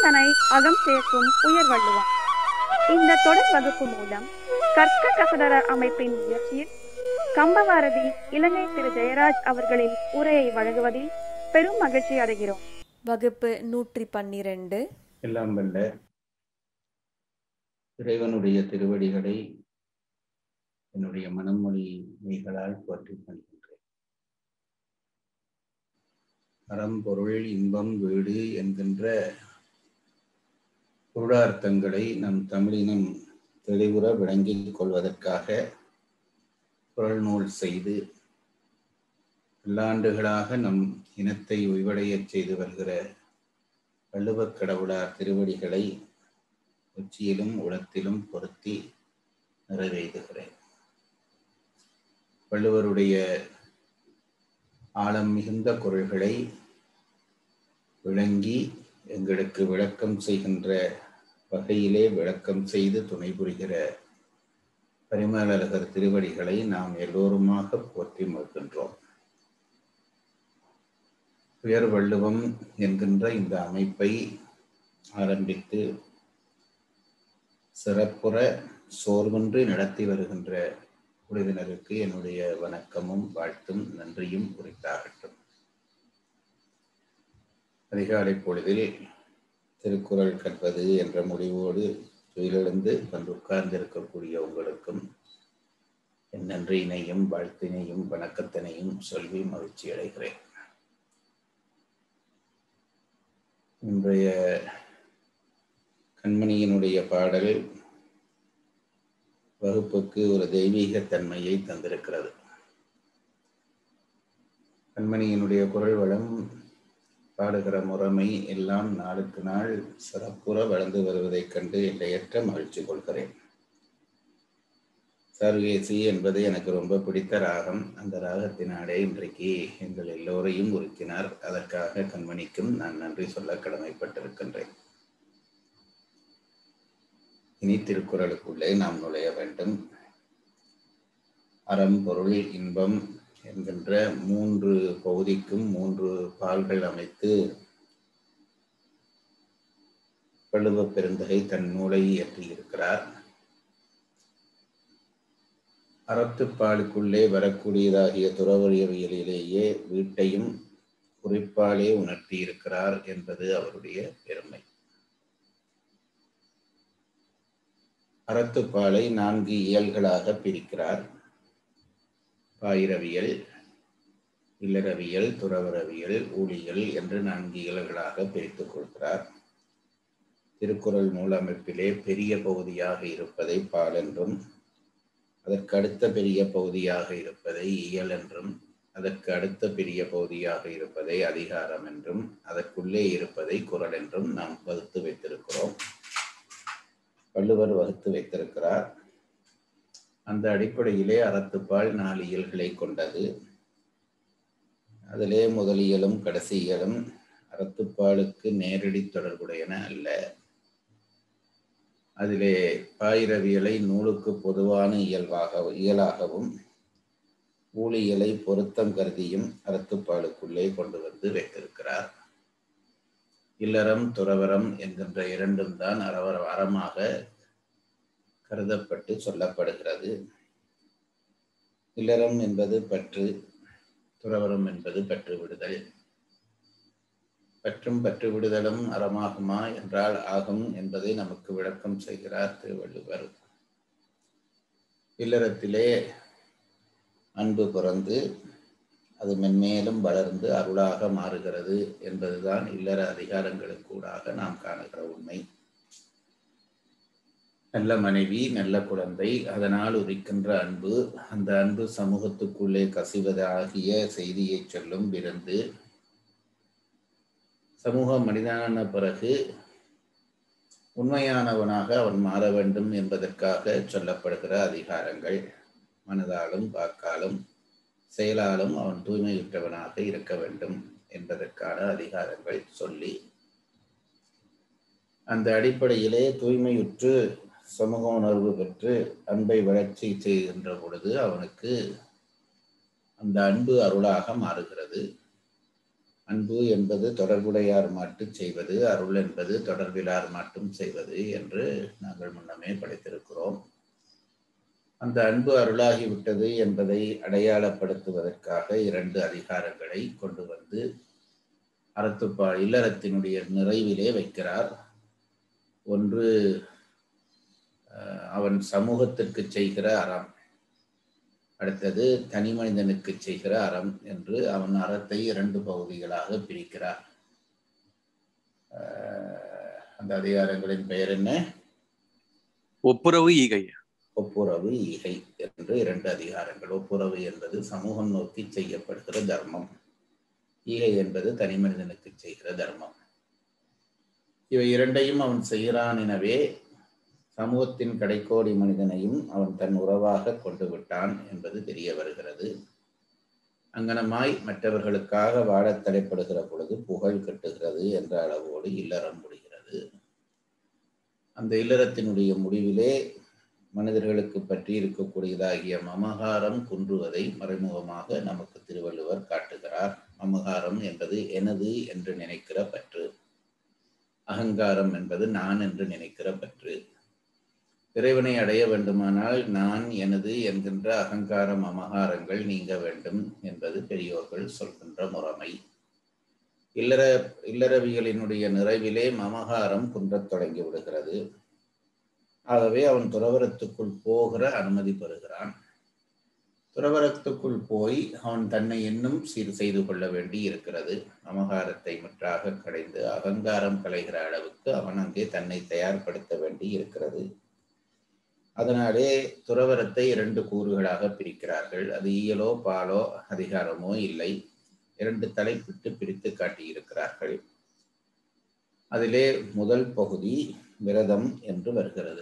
தனை அகம் சேர்க்கும் உயர் வள்ளுவம் இந்த தொடர் வகுப்பு மூலம் கற்க கசடர அமைப்பின் முயற்சியில் கம்பவாரதி இலங்கை திரு ஜெயராஜ் அவர்களின் உரையை வழங்குவதில் பெரும் மகிழ்ச்சி அடைகிறோம் வகுப்பு நூற்றி பன்னிரண்டு எல்லாம் வல்ல இறைவனுடைய திருவடிகளை என்னுடைய மனமொழி மெய்களால் போற்றி பணிகின்றேன் அறம்பொருள் இன்பம் வீடு என்கின்ற பொருளார்த்தங்களை நம் தமிழினம் தெளிவுற விளங்கிக் கொள்வதற்காக குரல் நூல் செய்து பல்லாண்டுகளாக நம் இனத்தை உய்வடையச் செய்து வருகிற வள்ளுவக் கடவுளார் திருவடிகளை உச்சியிலும் உளத்திலும் பொருத்தி நிறைவேற்றுகிறேன் வள்ளுவருடைய ஆழம் மிகுந்த குரல்களை விளங்கி எங்களுக்கு விளக்கம் செய்கின்ற வகையிலே விளக்கம் செய்து துணை புரிகிற பரிமளகர் திருவடிகளை நாம் எல்லோருமாக போற்றி மறுக்கின்றோம் உயர் வள்ளுவம் என்கின்ற இந்த அமைப்பை ஆரம்பித்து சிறப்புற சோர்வின்றி நடத்தி வருகின்ற குழுவினருக்கு என்னுடைய வணக்கமும் வாழ்த்தும் நன்றியும் உரித்தாகட்டும் அதிகாலை பொழுதில் திருக்குறள் கற்பது என்ற முடிவோடு துயிலெழுந்து வந்து உட்கார்ந்திருக்கக்கூடிய உங்களுக்கும் என் நன்றியினையும் வாழ்த்தினையும் வணக்கத்தினையும் சொல்லி மகிழ்ச்சி அடைகிறேன் இன்றைய கண்மணியினுடைய பாடல் வகுப்புக்கு ஒரு தெய்வீக தன்மையை தந்திருக்கிறது கண்மணியினுடைய குரல் வளம் பாடுகிற முறைமை எல்லாம் நாளுக்கு நாள் சிறப்புற வளர்ந்து வருவதைக் கண்டு எல்லையற்ற மகிழ்ச்சி கொள்கிறேன் சர்வேசி என்பது எனக்கு ரொம்ப பிடித்த ராகம் அந்த ராகத்தினாலே இன்றைக்கு எங்கள் எல்லோரையும் உருக்கினார் அதற்காக கண்மணிக்கும் நான் நன்றி சொல்ல கடமைப்பட்டிருக்கின்றேன் இனி திருக்குறளுக்குள்ளே நாம் நுழைய வேண்டும் அறம் பொருள் இன்பம் என்கின்ற மூன்று பகுதிக்கும் மூன்று பால்கள் அமைத்து வள்ளுவ பெருந்தகை தன் நூலை இயற்றியிருக்கிறார் அறத்துப்பாலுக்குள்ளே வரக்கூடியதாகிய துறவறியவியலிலேயே வீட்டையும் குறிப்பாலே உணர்த்தியிருக்கிறார் என்பது அவருடைய பெருமை அறத்துப்பாலை நான்கு இயல்களாக பிரிக்கிறார் பாயிரவியல் இல்லறவியல் துறவரவியல் ஊழியல் என்று நான்கு இயல்களாக பிரித்துக் கொள்கிறார் திருக்குறள் நூலமைப்பிலே பெரிய பகுதியாக இருப்பதை பால் என்றும் அதற்கு அடுத்த பெரிய பகுதியாக இருப்பதை இயல் என்றும் அதற்கு அடுத்த பெரிய பகுதியாக இருப்பதை அதிகாரம் என்றும் அதற்குள்ளே இருப்பதை குரல் என்றும் நாம் வகுத்து வைத்திருக்கிறோம் வள்ளுவர் வகுத்து வைத்திருக்கிறார் அந்த அடிப்படையிலே அறத்துப்பால் நாலு இயல்களை கொண்டது அதிலே முதலியலும் கடைசி இயலும் அறத்துப்பாலுக்கு நேரடி தொடர்புடையன அல்ல அதிலே பாயிரவியலை நூலுக்கு பொதுவான இயல்பாக இயலாகவும் ஊழியலை பொருத்தம் கருதியும் அறத்துப்பாலுக்குள்ளே கொண்டு வந்து வைத்திருக்கிறார் இல்லறம் துறவரம் என்கின்ற இரண்டும் தான் அறவர அறமாக கருதப்பட்டு சொல்லப்படுகிறது இல்லறம் என்பது பற்று துறவரம் என்பது பற்று விடுதல் பற்றும் பற்று விடுதலும் அறமாகுமா என்றால் ஆகும் என்பதை நமக்கு விளக்கம் செய்கிறார் திருவள்ளுவர் இல்லறத்திலே அன்பு பிறந்து அது மென்மேலும் வளர்ந்து அருளாக மாறுகிறது என்பதுதான் இல்லற அதிகாரங்களுக்கூடாக நாம் காணுகிற உண்மை நல்ல மனைவி நல்ல குழந்தை அதனால் உரிக்கின்ற அன்பு அந்த அன்பு சமூகத்துக்குள்ளே கசிவது ஆகிய செய்தியை சொல்லும் விருந்து சமூக மனிதனான பிறகு உண்மையானவனாக அவன் மாற வேண்டும் என்பதற்காக சொல்லப்படுகிற அதிகாரங்கள் மனதாலும் வாக்காலும் செயலாலும் அவன் தூய்மையுற்றவனாக இருக்க வேண்டும் என்பதற்கான அதிகாரங்கள் சொல்லி அந்த அடிப்படையிலே தூய்மையுற்று சமூக உணர்வு பெற்று அன்பை வளர்ச்சி செய்கின்ற பொழுது அவனுக்கு அந்த அன்பு அருளாக மாறுகிறது அன்பு என்பது தொடர்புடையார் மட்டும் செய்வது அருள் என்பது தொடர்பிலார் மட்டும் செய்வது என்று நாங்கள் முன்னமே படித்திருக்கிறோம் அந்த அன்பு அருளாகிவிட்டது என்பதை அடையாளப்படுத்துவதற்காக இரண்டு அதிகாரங்களை கொண்டு வந்து அறத்துப்பா இல்லறத்தினுடைய நிறைவிலே வைக்கிறார் ஒன்று அவன் சமூகத்திற்கு செய்கிற அறம் அடுத்தது தனி மனிதனுக்கு செய்கிற அறம் என்று அவன் அறத்தை இரண்டு பகுதிகளாக பிரிக்கிறார் அந்த அதிகாரங்களின் பெயர் என்ன ஒப்புரவு ஈகை ஒப்புரவு ஈகை என்று இரண்டு அதிகாரங்கள் ஒப்புரவு என்பது சமூகம் நோக்கி செய்யப்படுகிற தர்மம் ஈகை என்பது தனி மனிதனுக்கு செய்கிற தர்மம் இவை இரண்டையும் அவன் செய்கிறான் எனவே சமூகத்தின் கடைக்கோடி மனிதனையும் அவன் தன் உறவாக கொண்டு விட்டான் என்பது தெரிய வருகிறது அங்கனமாய் மற்றவர்களுக்காக வாழத் தலைப்படுகிற பொழுது புகழ் கட்டுகிறது என்ற அளவோடு இல்லறம் முடிகிறது அந்த இல்லறத்தினுடைய முடிவிலே மனிதர்களுக்கு பற்றி இருக்கக்கூடியதாகிய மமகாரம் குன்றுவதை மறைமுகமாக நமக்கு திருவள்ளுவர் காட்டுகிறார் மமகாரம் என்பது எனது என்று நினைக்கிற பற்று அகங்காரம் என்பது நான் என்று நினைக்கிற பற்று இறைவனை அடைய வேண்டுமானால் நான் எனது என்கின்ற அகங்காரம் அமகாரங்கள் நீங்க வேண்டும் என்பது பெரியோர்கள் சொல்கின்ற முறைமை இல்லற இல்லறவியலினுடைய நிறைவிலே மமகாரம் குன்றத் தொடங்கி விடுகிறது ஆகவே அவன் துறவரத்துக்குள் போகிற அனுமதி பெறுகிறான் துறவரத்துக்குள் போய் அவன் தன்னை இன்னும் சீர் செய்து கொள்ள வேண்டி இருக்கிறது அமகாரத்தை முற்றாக கடைந்து அகங்காரம் கலைகிற அளவுக்கு அவன் அங்கே தன்னை தயார்படுத்த வேண்டி இருக்கிறது அதனாலே துறவரத்தை இரண்டு கூறுகளாக பிரிக்கிறார்கள் அது இயலோ பாலோ அதிகாரமோ இல்லை இரண்டு தலைப்பிட்டு பிரித்து காட்டியிருக்கிறார்கள் அதிலே முதல் பகுதி விரதம் என்று வருகிறது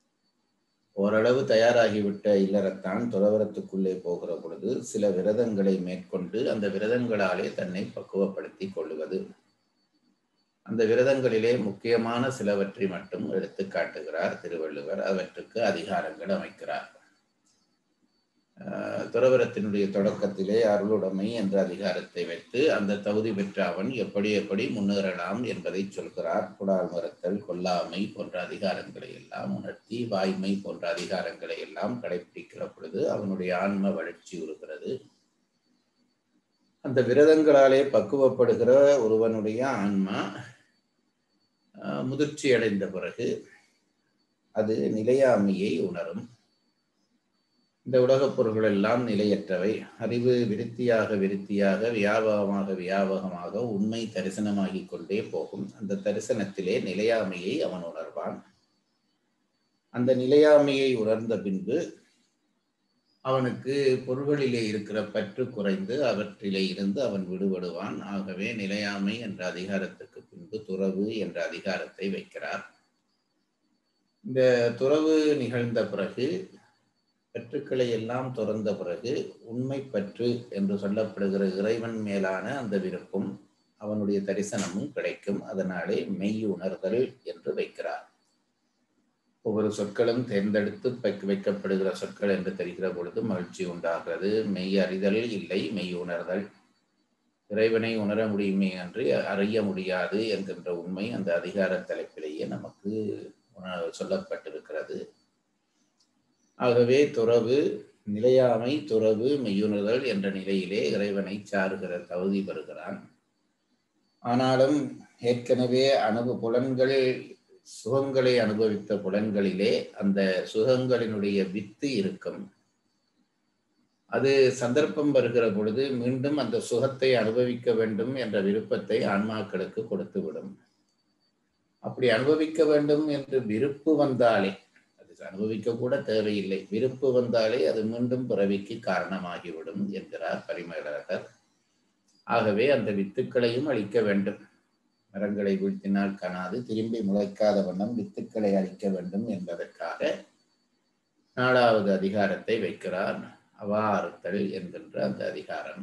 ஓரளவு தயாராகிவிட்ட இல்லறத்தான் துறவரத்துக்குள்ளே போகிற பொழுது சில விரதங்களை மேற்கொண்டு அந்த விரதங்களாலே தன்னை பக்குவப்படுத்தி கொள்ளுவது அந்த விரதங்களிலே முக்கியமான சிலவற்றை மட்டும் எடுத்து காட்டுகிறார் திருவள்ளுவர் அவற்றுக்கு அதிகாரங்கள் அமைக்கிறார் துறவரத்தினுடைய தொடக்கத்திலே அருளுடைமை என்ற அதிகாரத்தை வைத்து அந்த தகுதி பெற்ற அவன் எப்படி எப்படி முன்னேறலாம் என்பதை சொல்கிறார் குடால் மறுத்தல் கொல்லாமை போன்ற அதிகாரங்களை எல்லாம் உணர்த்தி வாய்மை போன்ற அதிகாரங்களை எல்லாம் கடைபிடிக்கிற பொழுது அவனுடைய ஆன்ம வளர்ச்சி உறுகிறது அந்த விரதங்களாலே பக்குவப்படுகிற ஒருவனுடைய ஆன்மா முதிர்ச்சி அடைந்த பிறகு அது நிலையாமையை உணரும் இந்த உலகப் பொருள்கள் எல்லாம் நிலையற்றவை அறிவு விருத்தியாக விருத்தியாக வியாபகமாக வியாபகமாக உண்மை தரிசனமாகி கொண்டே போகும் அந்த தரிசனத்திலே நிலையாமையை அவன் உணர்வான் அந்த நிலையாமையை உணர்ந்த பின்பு அவனுக்கு பொருள்களிலே இருக்கிற பற்று குறைந்து அவற்றிலே இருந்து அவன் விடுபடுவான் ஆகவே நிலையாமை என்ற அதிகாரத்துக்கு பின்பு துறவு என்ற அதிகாரத்தை வைக்கிறார் இந்த துறவு நிகழ்ந்த பிறகு பற்றுக்களை எல்லாம் துறந்த பிறகு உண்மை பற்று என்று சொல்லப்படுகிற இறைவன் மேலான அந்த விருப்பம் அவனுடைய தரிசனமும் கிடைக்கும் அதனாலே மெய் உணர்தல் என்று வைக்கிறார் ஒவ்வொரு சொற்களும் தேர்ந்தெடுத்து வைக்கப்படுகிற சொற்கள் என்று தெரிகிற பொழுது மகிழ்ச்சி உண்டாகிறது மெய் அறிதல் இல்லை மெய் உணர்தல் இறைவனை உணர முடியுமே என்று அறிய முடியாது என்கின்ற உண்மை அந்த அதிகார தலைப்பிலேயே நமக்கு சொல்லப்பட்டிருக்கிறது ஆகவே துறவு நிலையாமை துறவு மெய்யுணர்தல் என்ற நிலையிலே இறைவனை சாருகிற தகுதி பெறுகிறான் ஆனாலும் ஏற்கனவே அனுபவ புலன்கள் சுகங்களை அனுபவித்த புலன்களிலே அந்த சுகங்களினுடைய வித்து இருக்கும் அது சந்தர்ப்பம் வருகிற பொழுது மீண்டும் அந்த சுகத்தை அனுபவிக்க வேண்டும் என்ற விருப்பத்தை ஆன்மாக்களுக்கு கொடுத்துவிடும் அப்படி அனுபவிக்க வேண்டும் என்று விருப்பு வந்தாலே அது அனுபவிக்க கூட தேவையில்லை விருப்பு வந்தாலே அது மீண்டும் பிறவிக்கு காரணமாகிவிடும் என்கிறார் பரிமேலழகர் ஆகவே அந்த வித்துக்களையும் அளிக்க வேண்டும் மரங்களை வீழ்த்தினால் காணாது திரும்பி முளைக்காத வண்ணம் வித்துக்களை அளிக்க வேண்டும் என்பதற்காக நாலாவது அதிகாரத்தை வைக்கிறார் அவா அறுத்தல் என்கின்ற அந்த அதிகாரம்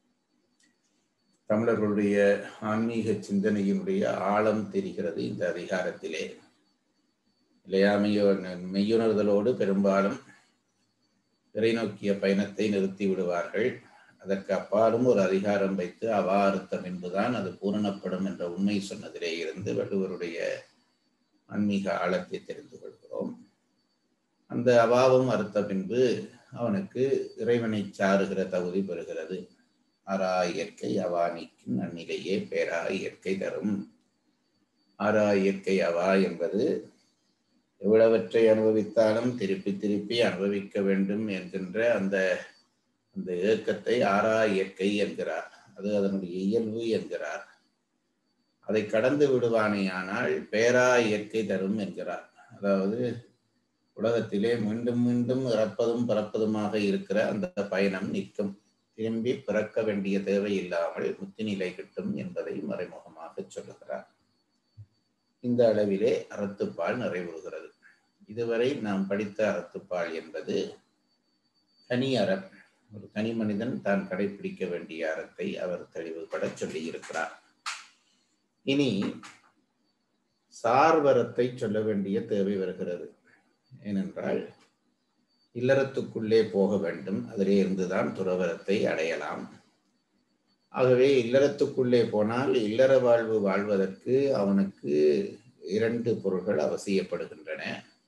தமிழர்களுடைய ஆன்மீக சிந்தனையினுடைய ஆழம் தெரிகிறது இந்த அதிகாரத்திலே இல்லையா மெய்யோ மெய்யுணர்தலோடு பெரும்பாலும் இறை நோக்கிய பயணத்தை நிறுத்தி விடுவார்கள் அதற்கு அப்பாலும் ஒரு அதிகாரம் வைத்து அவா அறுத்தம் என்பதுதான் அது பூரணப்படும் என்ற உண்மை சொன்னதிலே இருந்து வள்ளுவருடைய ஆன்மீக ஆழத்தை தெரிந்து கொள்கிறோம் அந்த அவாவும் அறுத்த பின்பு அவனுக்கு இறைவனை சாருகிற தகுதி பெறுகிறது ஆறா இயற்கை அவா நீக்கும் நன்னிலையே பேரா இயற்கை தரும் ஆறா இயற்கை அவா என்பது எவ்வளவற்றை அனுபவித்தாலும் திருப்பி திருப்பி அனுபவிக்க வேண்டும் என்கின்ற அந்த அந்த இயக்கத்தை ஆறா இயற்கை என்கிறார் அது அதனுடைய இயல்பு என்கிறார் அதை கடந்து விடுவானேயானால் பேரா இயற்கை தரும் என்கிறார் அதாவது உலகத்திலே மீண்டும் மீண்டும் இறப்பதும் பிறப்பதுமாக இருக்கிற அந்த பயணம் நிற்கும் திரும்பி பிறக்க வேண்டிய தேவை இல்லாமல் முத்திநிலை கிட்டும் என்பதை மறைமுகமாக சொல்லுகிறார் இந்த அளவிலே அறத்துப்பால் நிறைவுறுகிறது இதுவரை நாம் படித்த அறத்துப்பால் என்பது தனி அறம் ஒரு தனி மனிதன் தான் கடைபிடிக்க வேண்டிய அறத்தை அவர் தெளிவுபட சொல்லி இருக்கிறார் இனி சார்வரத்தை சொல்ல வேண்டிய தேவை வருகிறது ஏனென்றால் இல்லறத்துக்குள்ளே போக வேண்டும் அதிலே இருந்துதான் துறவரத்தை அடையலாம் ஆகவே இல்லறத்துக்குள்ளே போனால் இல்லற வாழ்வு வாழ்வதற்கு அவனுக்கு இரண்டு பொருள்கள் அவசியப்படுகின்றன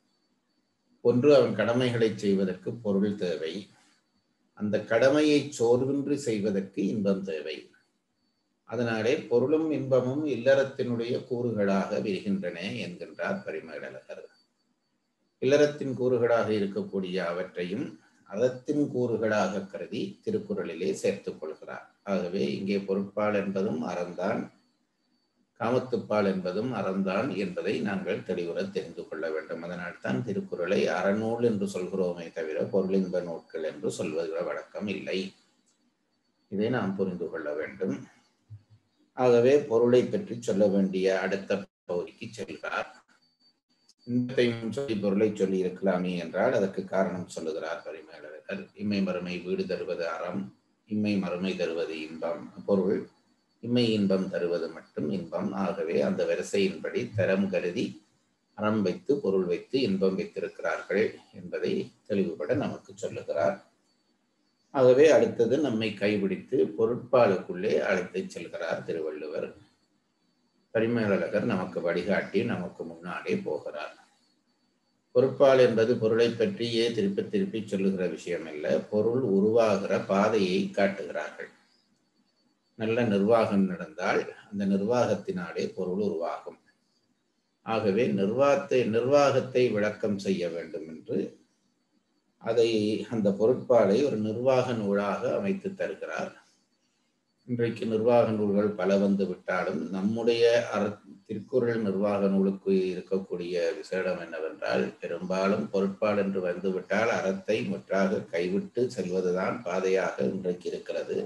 ஒன்று அவன் கடமைகளை செய்வதற்கு பொருள் தேவை அந்த கடமையை சோர்வின்றி செய்வதற்கு இன்பம் தேவை அதனாலே பொருளும் இன்பமும் இல்லறத்தினுடைய கூறுகளாக விரிகின்றன என்கின்றார் பரிமேலழகர் இல்லறத்தின் கூறுகளாக இருக்கக்கூடிய அவற்றையும் அறத்தின் கூறுகளாக கருதி திருக்குறளிலே சேர்த்துக் கொள்கிறார் ஆகவே இங்கே பொருட்பால் என்பதும் அறந்தான் காமத்துப்பால் என்பதும் அறந்தான் என்பதை நாங்கள் தெளிவுற தெரிந்து கொள்ள வேண்டும் அதனால் தான் திருக்குறளை அறநூல் என்று சொல்கிறோமே தவிர பொருளின்ப நூட்கள் என்று சொல்வதில் வழக்கம் இல்லை இதை நாம் புரிந்து கொள்ள வேண்டும் ஆகவே பொருளை பற்றி சொல்ல வேண்டிய அடுத்த பகுதிக்கு செல்கிறார் இன்பத்தையும் சொல்லி பொருளை சொல்லி இருக்கலாமே என்றால் அதற்கு காரணம் சொல்லுகிறார் பரிமேலழகர் இம்மை மறுமை வீடு தருவது அறம் இம்மை மறுமை தருவது இன்பம் பொருள் இம்மை இன்பம் தருவது மட்டும் இன்பம் ஆகவே அந்த வரிசையின்படி தரம் கருதி அறம் வைத்து பொருள் வைத்து இன்பம் வைத்திருக்கிறார்கள் என்பதை தெளிவுபட நமக்கு சொல்லுகிறார் ஆகவே அடுத்தது நம்மை கைபிடித்து பொருட்பாலுக்குள்ளே அழைத்து செல்கிறார் திருவள்ளுவர் பரிமேலழகர் நமக்கு வழிகாட்டி நமக்கு முன்னாலே போகிறார் பொருட்பால் என்பது பொருளை பற்றியே திருப்பி திருப்பி சொல்லுகிற விஷயம் அல்ல பொருள் உருவாகிற பாதையை காட்டுகிறார்கள் நல்ல நிர்வாகம் நடந்தால் அந்த நிர்வாகத்தினாலே பொருள் உருவாகும் ஆகவே நிர்வாகத்தை நிர்வாகத்தை விளக்கம் செய்ய வேண்டும் என்று அதை அந்த பொருட்பாலை ஒரு நிர்வாக நூலாக அமைத்து தருகிறார் இன்றைக்கு நிர்வாக நூல்கள் பல வந்து விட்டாலும் நம்முடைய அற திருக்குறள் நிர்வாக நூலுக்கு இருக்கக்கூடிய விசேடம் என்னவென்றால் பெரும்பாலும் பொருட்பால் என்று வந்துவிட்டால் அறத்தை முற்றாக கைவிட்டு செல்வதுதான் பாதையாக இன்றைக்கு இருக்கிறது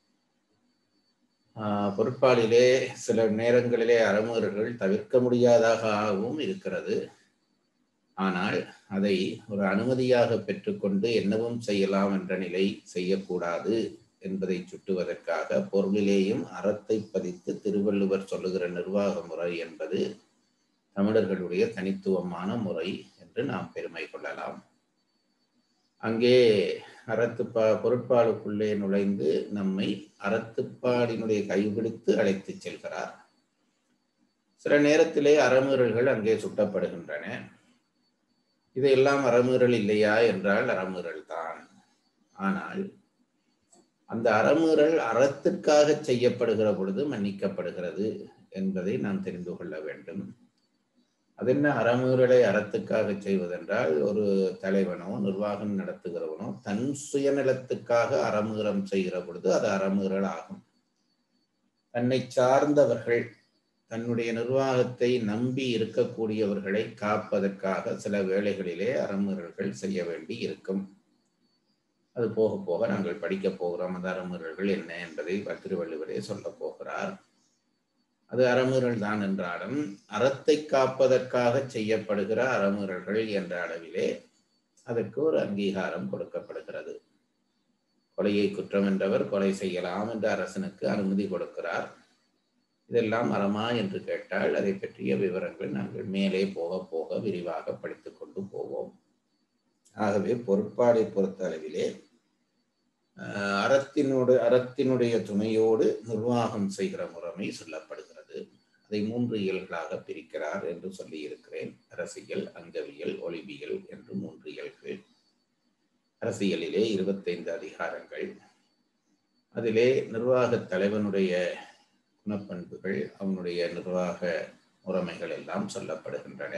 பொருட்பாலிலே சில நேரங்களிலே அறமுறைகள் தவிர்க்க முடியாததாகவும் இருக்கிறது ஆனால் அதை ஒரு அனுமதியாக பெற்றுக்கொண்டு என்னவும் செய்யலாம் என்ற நிலை செய்யக்கூடாது என்பதை சுட்டுவதற்காக பொருளிலேயும் அறத்தை பதித்து திருவள்ளுவர் சொல்லுகிற நிர்வாக முறை என்பது தமிழர்களுடைய தனித்துவமான முறை என்று நாம் பெருமை கொள்ளலாம் அங்கே அறத்துப்பா பொருட்பாலுக்குள்ளே நுழைந்து நம்மை அறத்துப்பாடினுடைய கைபிடித்து அழைத்து செல்கிறார் சில நேரத்திலே அறமீறல்கள் அங்கே சுட்டப்படுகின்றன இதையெல்லாம் அறமீறல் இல்லையா என்றால் அறமீறல் தான் ஆனால் அந்த அறமீறல் அறத்திற்காக செய்யப்படுகிற பொழுது மன்னிக்கப்படுகிறது என்பதை நாம் தெரிந்து கொள்ள வேண்டும் அது என்ன அறமீறலை அறத்துக்காக செய்வதென்றால் ஒரு தலைவனோ நிர்வாகம் நடத்துகிறவனோ தன் சுயநலத்துக்காக அறமீறம் செய்கிற பொழுது அது அறமீறல் ஆகும் தன்னை சார்ந்தவர்கள் தன்னுடைய நிர்வாகத்தை நம்பி இருக்கக்கூடியவர்களை காப்பதற்காக சில வேளைகளிலே அறமீறல்கள் செய்ய வேண்டி இருக்கும் அது போக போக நாங்கள் படிக்க போகிறோம் அந்த அறமீறல்கள் என்ன என்பதை திருவள்ளுவரே சொல்ல போகிறார் அது அறமீறல் தான் என்றாலும் அறத்தை காப்பதற்காக செய்யப்படுகிற அறமீறல்கள் என்ற அளவிலே அதற்கு ஒரு அங்கீகாரம் கொடுக்கப்படுகிறது கொலையை குற்றம் என்றவர் கொலை செய்யலாம் என்று அரசனுக்கு அனுமதி கொடுக்கிறார் இதெல்லாம் அறமா என்று கேட்டால் அதை பற்றிய விவரங்கள் நாங்கள் மேலே போக போக விரிவாக படித்துக் கொண்டு போவோம் ஆகவே பொருட்பாடை பொறுத்த அளவிலே அஹ், அறத்தினோடு அறத்தினுடைய துணையோடு நிர்வாகம் செய்கிற முறைமை சொல்லப்படுகிறது அதை மூன்று இயல்களாக பிரிக்கிறார் என்று சொல்லியிருக்கிறேன் அரசியல் அங்கவியல் ஒளிவியல் என்று மூன்று இயல்கள் அரசியலிலே இருபத்தைந்து அதிகாரங்கள் அதிலே நிர்வாகத் தலைவனுடைய குணப்பண்புகள் அவனுடைய நிர்வாக முறைமைகள் எல்லாம் சொல்லப்படுகின்றன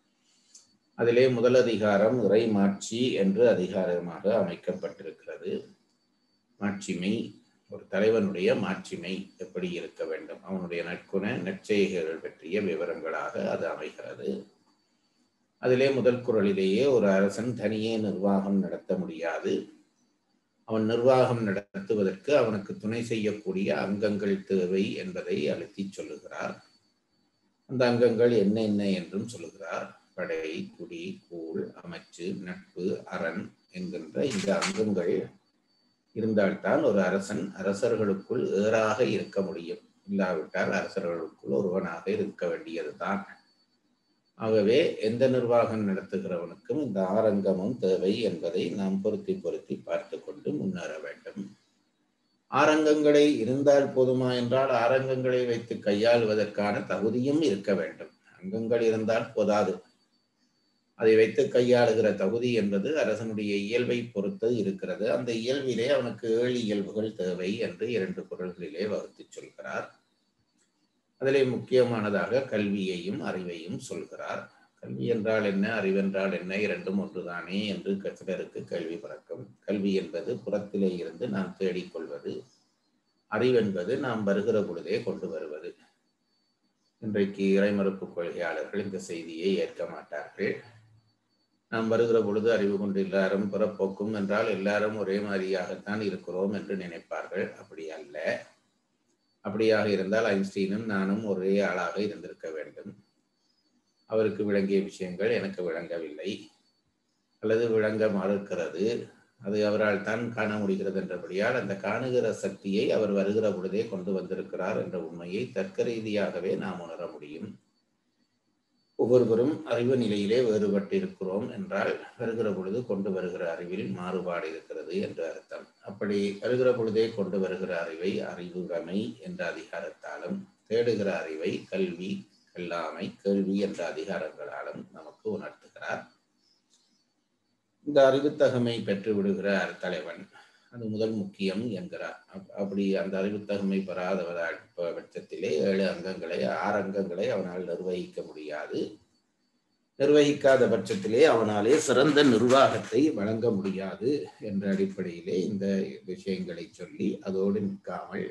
அதிலே முதல் அதிகாரம் இறை மாட்சி என்று அதிகாரமாக அமைக்கப்பட்டிருக்கிறது மாட்சிமை ஒரு தலைவனுடைய மாட்சிமை எப்படி இருக்க வேண்டும் அவனுடைய நற்குண நற்செய்கைகள் பற்றிய விவரங்களாக அது அமைகிறது அதிலே முதல் குரலிலேயே ஒரு அரசன் தனியே நிர்வாகம் நடத்த முடியாது அவன் நிர்வாகம் நடத்துவதற்கு அவனுக்கு துணை செய்யக்கூடிய அங்கங்கள் தேவை என்பதை அழுத்தி சொல்லுகிறார் அந்த அங்கங்கள் என்ன என்ன என்றும் சொல்லுகிறார் படை குடி கூழ் அமைச்சு நட்பு அரண் என்கின்ற இந்த அங்கங்கள் இருந்தால்தான் ஒரு அரசன் அரசர்களுக்குள் ஏறாக இருக்க முடியும் இல்லாவிட்டால் அரசர்களுக்குள் ஒருவனாக இருக்க வேண்டியதுதான் ஆகவே எந்த நிர்வாகம் நடத்துகிறவனுக்கும் இந்த ஆரங்கமும் தேவை என்பதை நாம் பொருத்தி பொருத்தி பார்த்து கொண்டு முன்னேற வேண்டும் ஆரங்கங்களை இருந்தால் போதுமா என்றால் ஆரங்கங்களை வைத்து கையாளுவதற்கான தகுதியும் இருக்க வேண்டும் அங்கங்கள் இருந்தால் போதாது அதை வைத்து கையாளுகிற தகுதி என்பது அரசனுடைய இயல்பை பொறுத்து இருக்கிறது அந்த இயல்பிலே அவனுக்கு ஏழு இயல்புகள் தேவை என்று இரண்டு குரல்களிலே வகுத்து சொல்கிறார் அதிலே முக்கியமானதாக கல்வியையும் அறிவையும் சொல்கிறார் கல்வி என்றால் என்ன அறிவென்றால் என்ன இரண்டும் ஒன்றுதானே என்று சிலருக்கு கல்வி பழக்கம் கல்வி என்பது புறத்திலே இருந்து நாம் தேடிக்கொள்வது அறிவென்பது நாம் வருகிற பொழுதே கொண்டு வருவது இன்றைக்கு இறைமறுப்பு கொள்கையாளர்கள் இந்த செய்தியை ஏற்க மாட்டார்கள் நாம் வருகிற பொழுது அறிவு கொண்டு எல்லாரும் பிறப்போக்கும் என்றால் எல்லாரும் ஒரே மாதிரியாகத்தான் இருக்கிறோம் என்று நினைப்பார்கள் அப்படி அல்ல அப்படியாக இருந்தால் ஐன்ஸ்டீனும் நானும் ஒரே ஆளாக இருந்திருக்க வேண்டும் அவருக்கு விளங்கிய விஷயங்கள் எனக்கு விளங்கவில்லை அல்லது விளங்க மறுக்கிறது அது அவரால் தான் காண முடிகிறது என்றபடியால் அந்த காணுகிற சக்தியை அவர் வருகிற பொழுதே கொண்டு வந்திருக்கிறார் என்ற உண்மையை தர்க்க ரீதியாகவே நாம் உணர முடியும் ஒவ்வொருவரும் அறிவு நிலையிலே வேறுபட்டு இருக்கிறோம் என்றால் வருகிற பொழுது கொண்டு வருகிற அறிவில் மாறுபாடு இருக்கிறது என்று அர்த்தம் அப்படி வருகிற பொழுதே கொண்டு வருகிற அறிவை அறிவுடைமை என்ற அதிகாரத்தாலும் தேடுகிற அறிவை கல்வி கல்லாமை கேள்வி என்ற அதிகாரங்களாலும் நமக்கு உணர்த்துகிறார் இந்த அறிவுத்தகமை பெற்று விடுகிற தலைவன் அது முதல் முக்கியம் என்கிறார் அப்படி அந்த அறிவுத்தகமை பெறாதவரால் பட்சத்திலே ஏழு அங்கங்களை ஆறு அங்கங்களை அவனால் நிர்வகிக்க முடியாது நிர்வகிக்காத பட்சத்திலே அவனாலே சிறந்த நிர்வாகத்தை வழங்க முடியாது என்ற அடிப்படையிலே இந்த விஷயங்களை சொல்லி அதோடு நிற்காமல்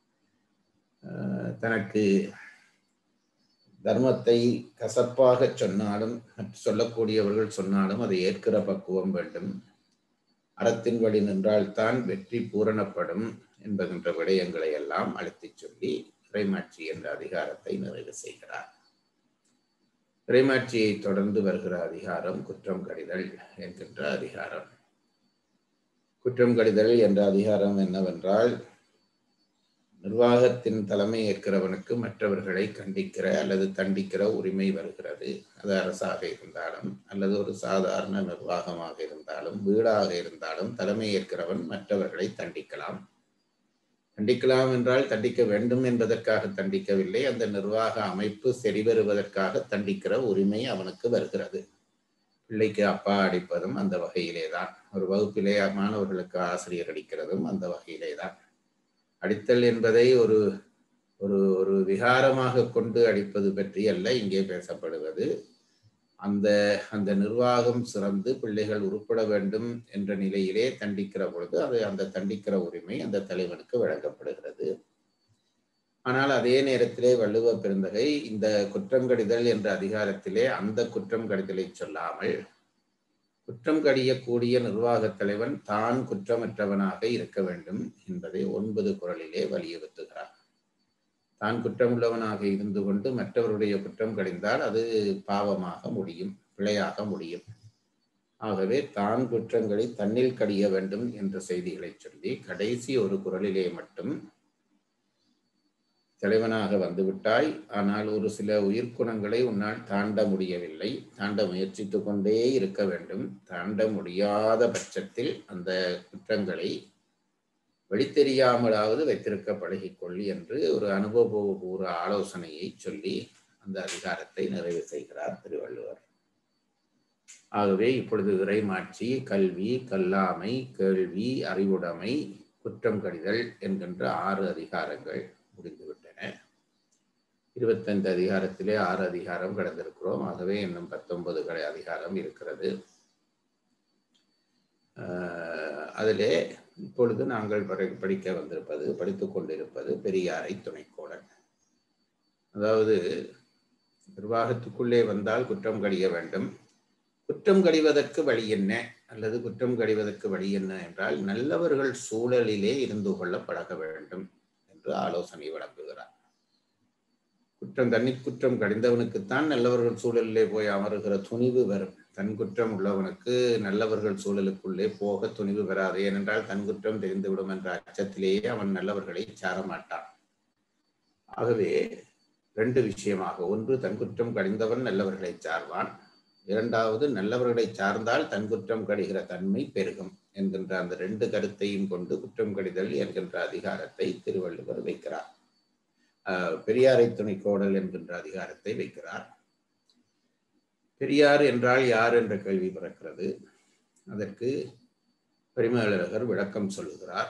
தனக்கு தர்மத்தை கசப்பாக சொன்னாலும் சொல்லக்கூடியவர்கள் சொன்னாலும் அதை ஏற்கிற பக்குவம் வேண்டும் அறத்தின் வழி நின்றால்தான் வெற்றி பூரணப்படும் என்பகின்ற விடயங்களை எல்லாம் அழுத்திச் சொல்லி இறைமாட்சி என்ற அதிகாரத்தை நிறைவு செய்கிறார் இறைமாட்சியை தொடர்ந்து வருகிற அதிகாரம் குற்றம் கடிதல் என்கின்ற அதிகாரம் குற்றம் கடிதல் என்ற அதிகாரம் என்னவென்றால் நிர்வாகத்தின் தலைமை ஏற்கிறவனுக்கு மற்றவர்களை கண்டிக்கிற அல்லது தண்டிக்கிற உரிமை வருகிறது அது அரசாக இருந்தாலும் அல்லது ஒரு சாதாரண நிர்வாகமாக இருந்தாலும் வீடாக இருந்தாலும் தலைமை ஏற்கிறவன் மற்றவர்களை தண்டிக்கலாம் தண்டிக்கலாம் என்றால் தண்டிக்க வேண்டும் என்பதற்காக தண்டிக்கவில்லை அந்த நிர்வாக அமைப்பு செறிவருவதற்காக தண்டிக்கிற உரிமை அவனுக்கு வருகிறது பிள்ளைக்கு அப்பா அடிப்பதும் அந்த வகையிலே தான் ஒரு வகுப்பிலே மாணவர்களுக்கு ஆசிரியர் அடிக்கிறதும் அந்த வகையிலே தான் அடித்தல் என்பதை ஒரு ஒரு ஒரு விகாரமாக கொண்டு அடிப்பது பற்றி அல்ல இங்கே பேசப்படுவது அந்த அந்த நிர்வாகம் சிறந்து பிள்ளைகள் உருப்பட வேண்டும் என்ற நிலையிலே தண்டிக்கிற பொழுது அது அந்த தண்டிக்கிற உரிமை அந்த தலைவனுக்கு வழங்கப்படுகிறது ஆனால் அதே நேரத்திலே வள்ளுவ பெருந்தகை இந்த குற்றங்கடிதல் என்ற அதிகாரத்திலே அந்த குற்றம் கடிதலை சொல்லாமல் குற்றம் கடியக்கூடிய நிர்வாகத் தலைவன் தான் குற்றமற்றவனாக இருக்க வேண்டும் என்பதை ஒன்பது குரலிலே வலியுறுத்துகிறார் தான் குற்றமுள்ளவனாக இருந்து கொண்டு மற்றவருடைய குற்றம் கடிந்தால் அது பாவமாக முடியும் பிழையாக முடியும் ஆகவே தான் குற்றங்களை தன்னில் கடிய வேண்டும் என்ற செய்திகளை சொல்லி கடைசி ஒரு குரலிலே மட்டும் தலைவனாக வந்துவிட்டாய் ஆனால் ஒரு சில உயிர்க்குணங்களை உன்னால் தாண்ட முடியவில்லை தாண்ட முயற்சித்து கொண்டே இருக்க வேண்டும் தாண்ட முடியாத பட்சத்தில் அந்த குற்றங்களை வெளித்தெரியாமலாவது வைத்திருக்க பழகிக்கொள் என்று ஒரு அனுபவபூர்வ ஆலோசனையை சொல்லி அந்த அதிகாரத்தை நிறைவு செய்கிறார் திருவள்ளுவர் ஆகவே இப்பொழுது இறைமாட்சி கல்வி கல்லாமை கேள்வி அறிவுடைமை குற்றம் கடிதல் என்கின்ற ஆறு அதிகாரங்கள் முடிந்துவிட்டன இருபத்தைந்து அதிகாரத்திலே ஆறு அதிகாரம் கடந்திருக்கிறோம் ஆகவே இன்னும் பத்தொன்பது அதிகாரம் இருக்கிறது ஆஹ் அதிலே இப்பொழுது நாங்கள் படி- படிக்க வந்திருப்பது படித்துக் கொண்டிருப்பது பெரியாரை துணைக்கோடல் அதாவது நிர்வாகத்துக்குள்ளே வந்தால் குற்றம் கடிய வேண்டும் குற்றம் கடிவதற்கு வழி என்ன அல்லது குற்றம் கடிவதற்கு வழி என்ன என்றால் நல்லவர்கள் சூழலிலே இருந்து கொள்ள பழக வேண்டும் என்று ஆலோசனை வழங்குகிறார் குற்றம் தனி குற்றம் கடிந்தவனுக்குத்தான் நல்லவர்கள் சூழலிலே போய் அமருகிற துணிவு வரும் தன் குற்றம் உள்ளவனுக்கு நல்லவர்கள் சூழலுக்குள்ளே போக துணிவு வராது ஏனென்றால் தன் குற்றம் தெரிந்துவிடும் என்ற அச்சத்திலேயே அவன் நல்லவர்களை சார மாட்டான் ஆகவே ரெண்டு விஷயமாக ஒன்று தன் குற்றம் கடிந்தவன் நல்லவர்களை சார்வான் இரண்டாவது நல்லவர்களை சார்ந்தால் தன் குற்றம் கடிகிற தன்மை பெருகும் என்கின்ற அந்த ரெண்டு கருத்தையும் கொண்டு குற்றம் கடிதல் என்கின்ற அதிகாரத்தை திருவள்ளுவர் வைக்கிறார் ஆஹ் பெரியாரை துணைக்கோடல் என்கின்ற அதிகாரத்தை வைக்கிறார் பெரியார் என்றால் யார் என்ற கேள்வி பிறக்கிறது அதற்கு பரிமேலழகர் விளக்கம் சொல்லுகிறார்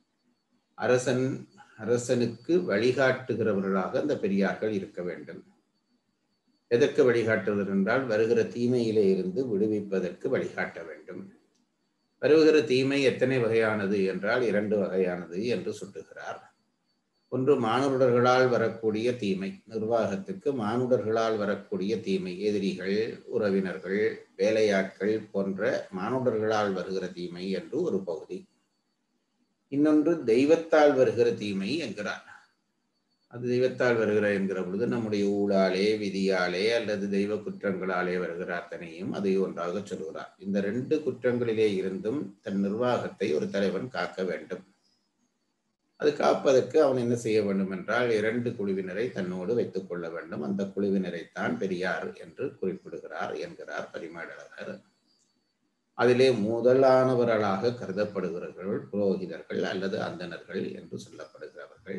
அரசன் அரசனுக்கு வழிகாட்டுகிறவர்களாக அந்த பெரியார்கள் இருக்க வேண்டும் எதற்கு வழிகாட்டுவது என்றால் வருகிற தீமையிலே இருந்து விடுவிப்பதற்கு வழிகாட்ட வேண்டும் வருகிற தீமை எத்தனை வகையானது என்றால் இரண்டு வகையானது என்று சுட்டுகிறார் ஒன்று மானுடர்களால் வரக்கூடிய தீமை நிர்வாகத்துக்கு மானுடர்களால் வரக்கூடிய தீமை எதிரிகள் உறவினர்கள் வேலையாட்கள் போன்ற மானுடர்களால் வருகிற தீமை என்று ஒரு பகுதி இன்னொன்று தெய்வத்தால் வருகிற தீமை என்கிறார் அது தெய்வத்தால் வருகிற என்கிற பொழுது நம்முடைய ஊழாலே விதியாலே அல்லது தெய்வ குற்றங்களாலே வருகிற அத்தனையும் அதை ஒன்றாக சொல்கிறார் இந்த ரெண்டு குற்றங்களிலே இருந்தும் தன் நிர்வாகத்தை ஒரு தலைவன் காக்க வேண்டும் அது காப்பதற்கு அவன் என்ன செய்ய வேண்டும் என்றால் இரண்டு குழுவினரை தன்னோடு வைத்துக் கொள்ள வேண்டும் அந்த குழுவினரைத்தான் பெரியார் என்று குறிப்பிடுகிறார் என்கிறார் பரிமாடலர் அதிலே முதலானவர்களாக கருதப்படுகிறவர்கள் புரோகிதர்கள் அல்லது அந்தணர்கள் என்று சொல்லப்படுகிறவர்கள்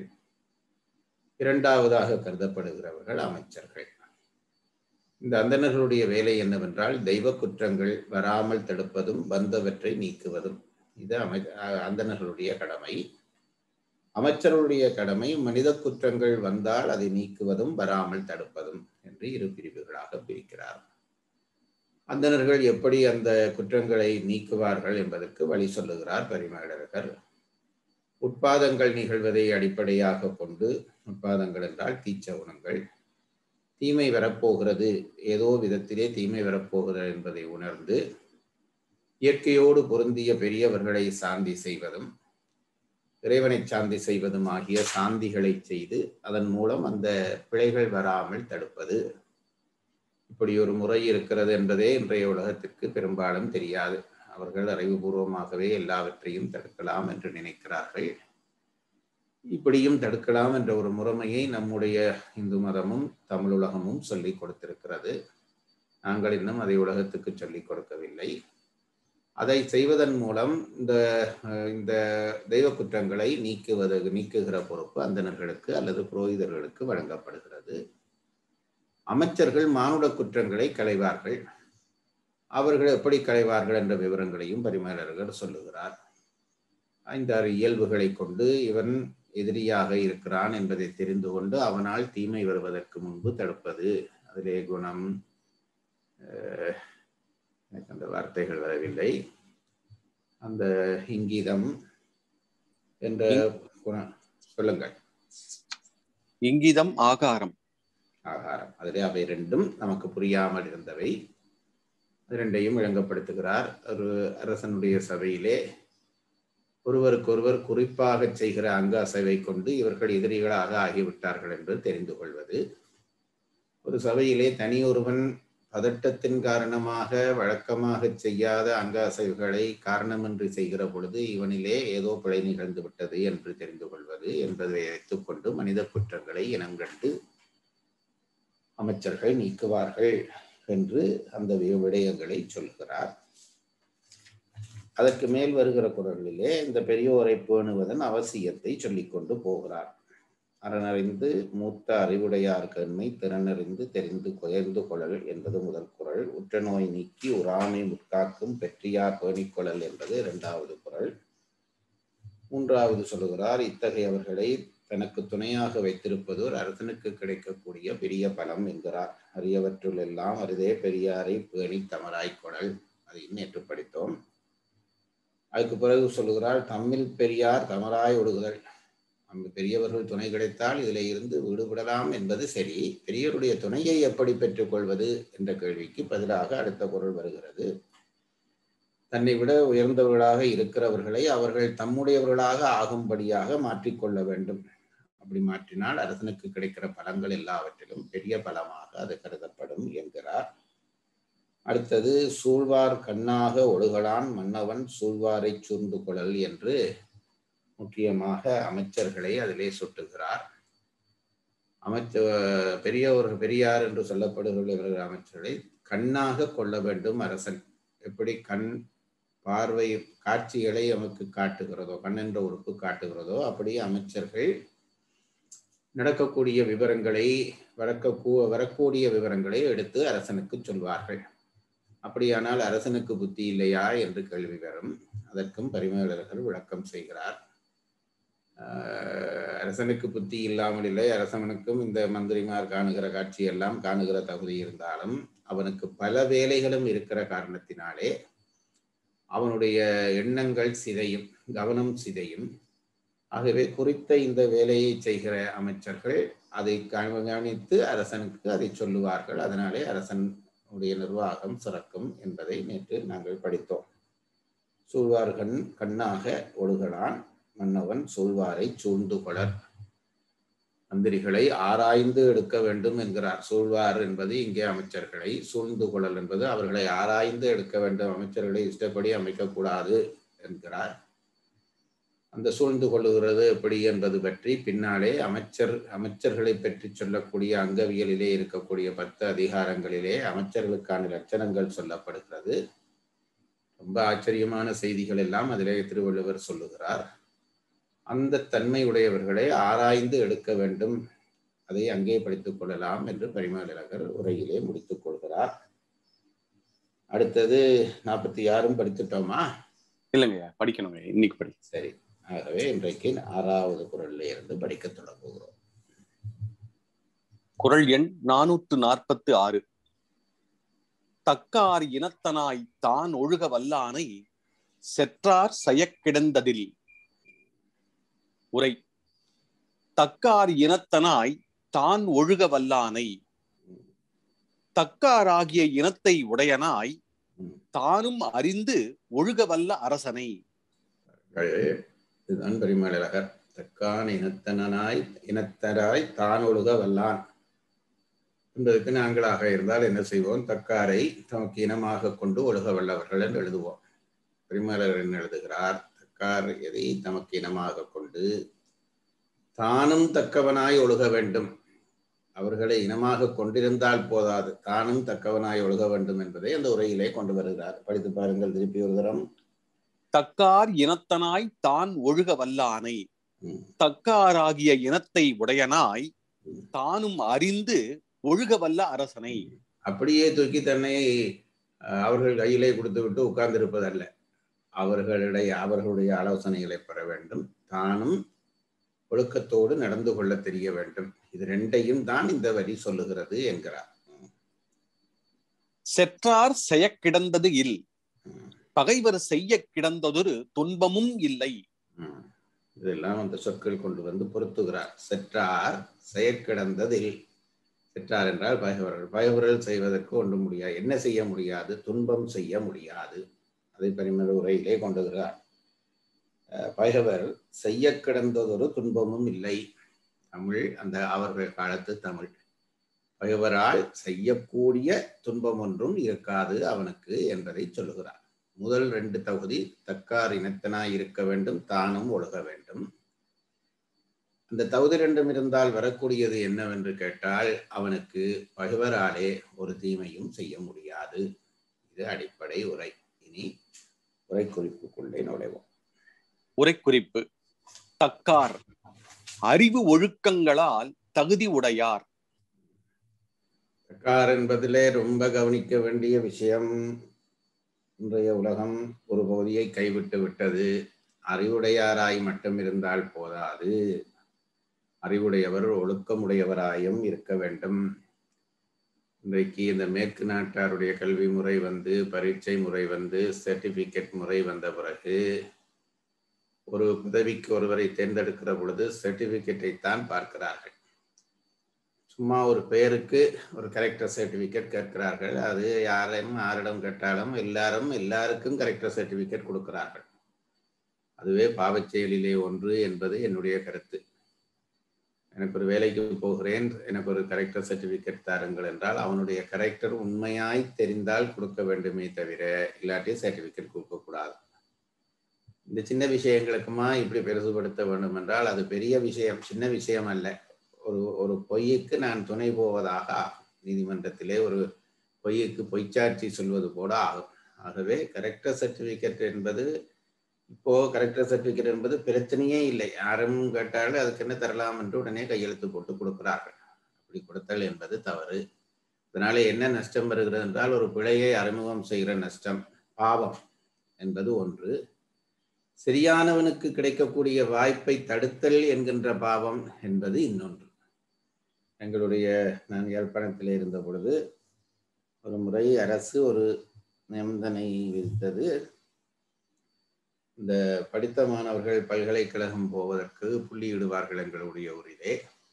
இரண்டாவதாக கருதப்படுகிறவர்கள் அமைச்சர்கள் இந்த அந்தணர்களுடைய வேலை என்னவென்றால் தெய்வ குற்றங்கள் வராமல் தடுப்பதும் வந்தவற்றை நீக்குவதும் இது அமை அந்தணர்களுடைய கடமை அமைச்சர்களுடைய கடமை மனித குற்றங்கள் வந்தால் அதை நீக்குவதும் வராமல் தடுப்பதும் என்று இரு பிரிவுகளாக பிரிக்கிறார் அந்தணர்கள் எப்படி அந்த குற்றங்களை நீக்குவார்கள் என்பதற்கு வழி சொல்லுகிறார் பரிமாடகர் உட்பாதங்கள் நிகழ்வதை அடிப்படையாக கொண்டு உட்பாதங்கள் என்றால் தீச்ச குணங்கள் தீமை வரப்போகிறது ஏதோ விதத்திலே தீமை வரப்போகிறது என்பதை உணர்ந்து இயற்கையோடு பொருந்திய பெரியவர்களை சாந்தி செய்வதும் இறைவனை சாந்தி செய்வதும் ஆகிய சாந்திகளை செய்து அதன் மூலம் அந்த பிழைகள் வராமல் தடுப்பது இப்படி ஒரு முறை இருக்கிறது என்பதே இன்றைய உலகத்திற்கு பெரும்பாலும் தெரியாது அவர்கள் அறிவுபூர்வமாகவே எல்லாவற்றையும் தடுக்கலாம் என்று நினைக்கிறார்கள் இப்படியும் தடுக்கலாம் என்ற ஒரு முறைமையை நம்முடைய இந்து மதமும் தமிழுலகமும் சொல்லிக் கொடுத்திருக்கிறது நாங்கள் இன்னும் அதை உலகத்துக்கு சொல்லிக் கொடுக்கவில்லை அதை செய்வதன் மூலம் இந்த இந்த தெய்வ குற்றங்களை நீக்குவது நீக்குகிற பொறுப்பு அந்தணர்களுக்கு அல்லது புரோகிதர்களுக்கு வழங்கப்படுகிறது அமைச்சர்கள் மானுட குற்றங்களை களைவார்கள் அவர்கள் எப்படி களைவார்கள் என்ற விவரங்களையும் பரிமாளர்கள் சொல்லுகிறார் ஐந்தாறு இயல்புகளை கொண்டு இவன் எதிரியாக இருக்கிறான் என்பதை தெரிந்து கொண்டு அவனால் தீமை வருவதற்கு முன்பு தடுப்பது அதிலே குணம் எனக்கு அந்த வார்த்தைகள் வரவில்லை அந்த இங்கீதம் என்ற குணம் சொல்லுங்கள் இங்கிதம் ஆகாரம் ஆகாரம் அதிலே அவை ரெண்டும் நமக்கு புரியாமல் இருந்தவை இரண்டையும் விளங்கப்படுத்துகிறார் ஒரு அரசனுடைய சபையிலே ஒருவருக்கொருவர் குறிப்பாக செய்கிற அங்க அசைவை கொண்டு இவர்கள் எதிரிகளாக ஆகிவிட்டார்கள் என்று தெரிந்து கொள்வது ஒரு சபையிலே தனியொருவன் பதட்டத்தின் காரணமாக வழக்கமாக செய்யாத அங்க அசைவுகளை காரணமின்றி செய்கிற பொழுது இவனிலே ஏதோ பிழை நிகழ்ந்து விட்டது என்று தெரிந்து கொள்வது என்பதை வைத்துக்கொண்டு மனித குற்றங்களை இனங்கண்டு அமைச்சர்கள் நீக்குவார்கள் என்று அந்த விடயங்களை சொல்கிறார் அதற்கு மேல் வருகிற குரலிலே இந்த பெரியோரை பேணுவதன் அவசியத்தை சொல்லிக்கொண்டு போகிறார் அறனறிந்து மூத்த அறிவுடையார் கண்மை திறனறிந்து தெரிந்து குயர்ந்து கொள்ளல் என்பது முதல் குரல் உற்ற நோய் நீக்கி உறாமை முற்காக்கும் பெற்றியார் பேணிக்கொள்ளல் என்பது இரண்டாவது குரல் மூன்றாவது சொல்லுகிறார் இத்தகையவர்களை தனக்கு துணையாக வைத்திருப்பது ஒரு அரசனுக்கு கிடைக்கக்கூடிய பெரிய பலம் என்கிறார் அரியவற்றுள் எல்லாம் அரிதே பெரியாரை பேணி தமராய் கொடல் அதையும் நேற்று படித்தோம் அதுக்கு பிறகு சொல்லுகிறார் தம்மில் பெரியார் தமராய் ஒடுகுதல் நம்ம பெரியவர்கள் துணை கிடைத்தால் இதில் இருந்து விடுபடலாம் என்பது சரி பெரியவருடைய துணையை எப்படி பெற்றுக்கொள்வது என்ற கேள்விக்கு பதிலாக அடுத்த குரல் வருகிறது தன்னை விட உயர்ந்தவர்களாக இருக்கிறவர்களை அவர்கள் தம்முடையவர்களாக ஆகும்படியாக மாற்றிக்கொள்ள வேண்டும் அப்படி மாற்றினால் அரசனுக்கு கிடைக்கிற பலங்கள் எல்லாவற்றிலும் பெரிய பலமாக அது கருதப்படும் என்கிறார் அடுத்தது சூழ்வார் கண்ணாக ஒழுகலான் மன்னவன் சூழ்வாரை சூழ்ந்து கொள்ளல் என்று முக்கியமாக அமைச்சர்களை அதிலே சுட்டுகிறார் அமைச்ச பெரியவர்கள் பெரியார் என்று சொல்லப்படுகிற அமைச்சர்களை கண்ணாக கொள்ள வேண்டும் அரசன் எப்படி கண் பார்வை காட்சிகளை நமக்கு காட்டுகிறதோ கண் என்ற உறுப்பு காட்டுகிறதோ அப்படி அமைச்சர்கள் நடக்கக்கூடிய விவரங்களை வரக்க வரக்கூடிய விவரங்களை எடுத்து அரசனுக்கு சொல்வார்கள் அப்படியானால் அரசனுக்கு புத்தி இல்லையா என்று கேள்வி வரும் அதற்கும் பரிமையாளர்கள் விளக்கம் செய்கிறார் அரசனுக்கு புத்தி இல்லாமல் இல்லை அரசனுக்கும் இந்த மந்திரிமார் காணுகிற காட்சி எல்லாம் காணுகிற தகுதி இருந்தாலும் அவனுக்கு பல வேலைகளும் இருக்கிற காரணத்தினாலே அவனுடைய எண்ணங்கள் சிதையும் கவனம் சிதையும் ஆகவே குறித்த இந்த வேலையை செய்கிற அமைச்சர்கள் அதை கவனித்து அரசனுக்கு அதை சொல்லுவார்கள் அதனாலே அரசனுடைய நிர்வாகம் சிறக்கும் என்பதை நேற்று நாங்கள் படித்தோம் சூழ்வார்கண் கண்ணாக ஒழுகலான் மன்னவன் சூழ்வாரை சூழ்ந்து கொளர் மந்திரிகளை ஆராய்ந்து எடுக்க வேண்டும் என்கிறார் சூழ்வார் என்பது இங்கே அமைச்சர்களை சூழ்ந்து கொள்ளல் என்பது அவர்களை ஆராய்ந்து எடுக்க வேண்டும் அமைச்சர்களை இஷ்டப்படி அமைக்கக்கூடாது என்கிறார் அந்த சூழ்ந்து கொள்ளுகிறது எப்படி என்பது பற்றி பின்னாலே அமைச்சர் அமைச்சர்களை பற்றி சொல்லக்கூடிய அங்கவியலிலே இருக்கக்கூடிய பத்து அதிகாரங்களிலே அமைச்சர்களுக்கான லட்சணங்கள் சொல்லப்படுகிறது ரொம்ப ஆச்சரியமான செய்திகள் எல்லாம் அதிலே திருவள்ளுவர் சொல்லுகிறார் அந்த தன்மை உடையவர்களை ஆராய்ந்து எடுக்க வேண்டும் அதை அங்கே படித்துக் கொள்ளலாம் என்று பரிமாளர் உரையிலே முடித்துக் கொள்கிறார் அடுத்தது நாற்பத்தி ஆறும் படித்துட்டோமா இல்லைங்கய்யா படிக்கணுங்க இன்னைக்கு படி சரி ஆகவே இன்றைக்கு ஆறாவது குரல்ல இருந்து படிக்க தொடங்குகிறோம் குரல் எண் நானூற்று நாற்பத்து ஆறு தக்கார் இனத்தனாய் தான் ஒழுக வல்லானை செற்றார் செயக்கிடந்ததில் உரை தக்கார் இனத்தனாய் தான் ஒழுக வல்லானை தக்காராகிய இனத்தை உடையனாய் தானும் அறிந்து ஒழுக வல்ல அரசனை இதுதான் பெருமழகர் தக்கான் இனத்தனாய் இனத்தராய் தான் ஒழுக வல்லான் என்பதற்கு நாங்களாக இருந்தால் என்ன செய்வோம் தக்காரை தமக்கு இனமாக கொண்டு ஒழுக வல்லவர்கள் என்று எழுதுவோம் பெருமலர் என்ன எழுதுகிறார் தக்கார் எதை தமக்கு இனமாக கொண்டு தானும் தக்கவனாய் ஒழுக வேண்டும் அவர்களை இனமாக கொண்டிருந்தால் போதாது தானும் தக்கவனாய் ஒழுக வேண்டும் என்பதை அந்த உரையிலே கொண்டு வருகிறார் படித்து பாருங்கள் திருப்பி ஒரு தரம் தக்கார் இனத்தனாய் தான் ஒழுக வல்லானை தக்காராகிய இனத்தை உடையனாய் தானும் அறிந்து ஒழுக வல்ல அரசனை அப்படியே தூக்கி தன்னை அவர்கள் கையிலே கொடுத்து விட்டு உட்கார்ந்திருப்பதல்ல அவர்களுடைய அவர்களுடைய ஆலோசனைகளை பெற வேண்டும் தானும் ஒழுக்கத்தோடு நடந்து கொள்ள தெரிய வேண்டும் இது ரெண்டையும் தான் இந்த வரி சொல்லுகிறது என்கிறார் செற்றார் செயக்கிடந்தது இல் பகைவர் செய்ய கிடந்ததொரு துன்பமும் இல்லை இதெல்லாம் அந்த சொற்கள் கொண்டு வந்து பொருத்துகிறார் செற்றார் செயற்கிடந்ததில் செற்றார் என்றால் பகைவர்கள் பகைவர்கள் செய்வதற்கு ஒன்றும் முடியாது என்ன செய்ய முடியாது துன்பம் செய்ய முடியாது அதை பரிமள உரையிலே கொண்டுகிறார் பகைவர் செய்ய கிடந்ததொரு துன்பமும் இல்லை தமிழ் அந்த அவர்கள் காலத்து தமிழ் பகைவரால் செய்யக்கூடிய துன்பம் ஒன்றும் இருக்காது அவனுக்கு என்பதை சொல்லுகிறார் முதல் ரெண்டு தகுதி தக்கார் இனத்தனாய் இருக்க வேண்டும் தானும் ஒழுக வேண்டும் அந்த தகுதி ரெண்டும் இருந்தால் வரக்கூடியது என்னவென்று கேட்டால் அவனுக்கு பகைவராலே ஒரு தீமையும் செய்ய முடியாது இது அடிப்படை உரை இனி உரைக்குறிப்புக்குள்ளே நுழைவோம் உரைக்குறிப்பு தக்கார் அறிவு ஒழுக்கங்களால் தகுதி உடையார் கார் என்பதிலே ரொம்ப கவனிக்க வேண்டிய விஷயம் இன்றைய உலகம் ஒரு பகுதியை கைவிட்டு விட்டது அறிவுடையாராய் மட்டும் இருந்தால் போதாது அறிவுடையவர் ஒழுக்கமுடையவராயும் இருக்க வேண்டும் இன்றைக்கு இந்த மேற்கு நாட்டாருடைய கல்வி முறை வந்து பரீட்சை முறை வந்து சர்டிபிகேட் முறை வந்த பிறகு ஒரு பதவிக்கு ஒருவரை தேர்ந்தெடுக்கிற பொழுது சர்டிபிகேட்டை தான் பார்க்கிறார்கள் சும்மா ஒரு பெயருக்கு ஒரு கரெக்டர் சர்டிபிகேட் கேட்கிறார்கள் அது யாரையும் யாரிடம் கேட்டாலும் எல்லாரும் எல்லாருக்கும் கரெக்டர் சர்டிபிகேட் கொடுக்கிறார்கள் அதுவே பாவச் செயலிலே ஒன்று என்பது என்னுடைய கருத்து எனக்கு ஒரு வேலைக்கு போகிறேன் எனக்கு ஒரு கரெக்டர் சர்டிபிகேட் தாருங்கள் என்றால் அவனுடைய கரெக்டர் உண்மையாய் தெரிந்தால் கொடுக்க வேண்டுமே தவிர இல்லாட்டி சர்டிபிகேட் கொடுக்கக்கூடாது இந்த சின்ன விஷயங்களுக்குமா இப்படி பெருசுபடுத்த வேண்டும் என்றால் அது பெரிய விஷயம் சின்ன விஷயம் அல்ல ஒரு ஒரு பொய்யுக்கு நான் துணை போவதாக ஆகும் நீதிமன்றத்திலே ஒரு பொய்யுக்கு பொய்ச்சாட்சி சொல்வது போல ஆகும் ஆகவே கரெக்டர் சர்டிபிகேட் என்பது இப்போ கரெக்டர் சர்டிபிகேட் என்பது பிரச்சனையே இல்லை யாரும் கேட்டாலும் அதுக்கு என்ன தரலாம் என்று உடனே கையெழுத்து போட்டு கொடுக்கிறார்கள் அப்படி கொடுத்தல் என்பது தவறு இதனால என்ன நஷ்டம் வருகிறது என்றால் ஒரு பிழையை அறிமுகம் செய்கிற நஷ்டம் பாவம் என்பது ஒன்று சரியானவனுக்கு கிடைக்கக்கூடிய வாய்ப்பை தடுத்தல் என்கின்ற பாவம் என்பது இன்னொன்று எங்களுடைய நான் யாழ்ப்பாணத்தில் இருந்த பொழுது ஒரு முறை அரசு ஒரு நிபந்தனை விதித்தது இந்த படித்த மாணவர்கள் பல்கலைக்கழகம் போவதற்கு புள்ளியிடுவார்கள் எங்களுடைய ஊரிலே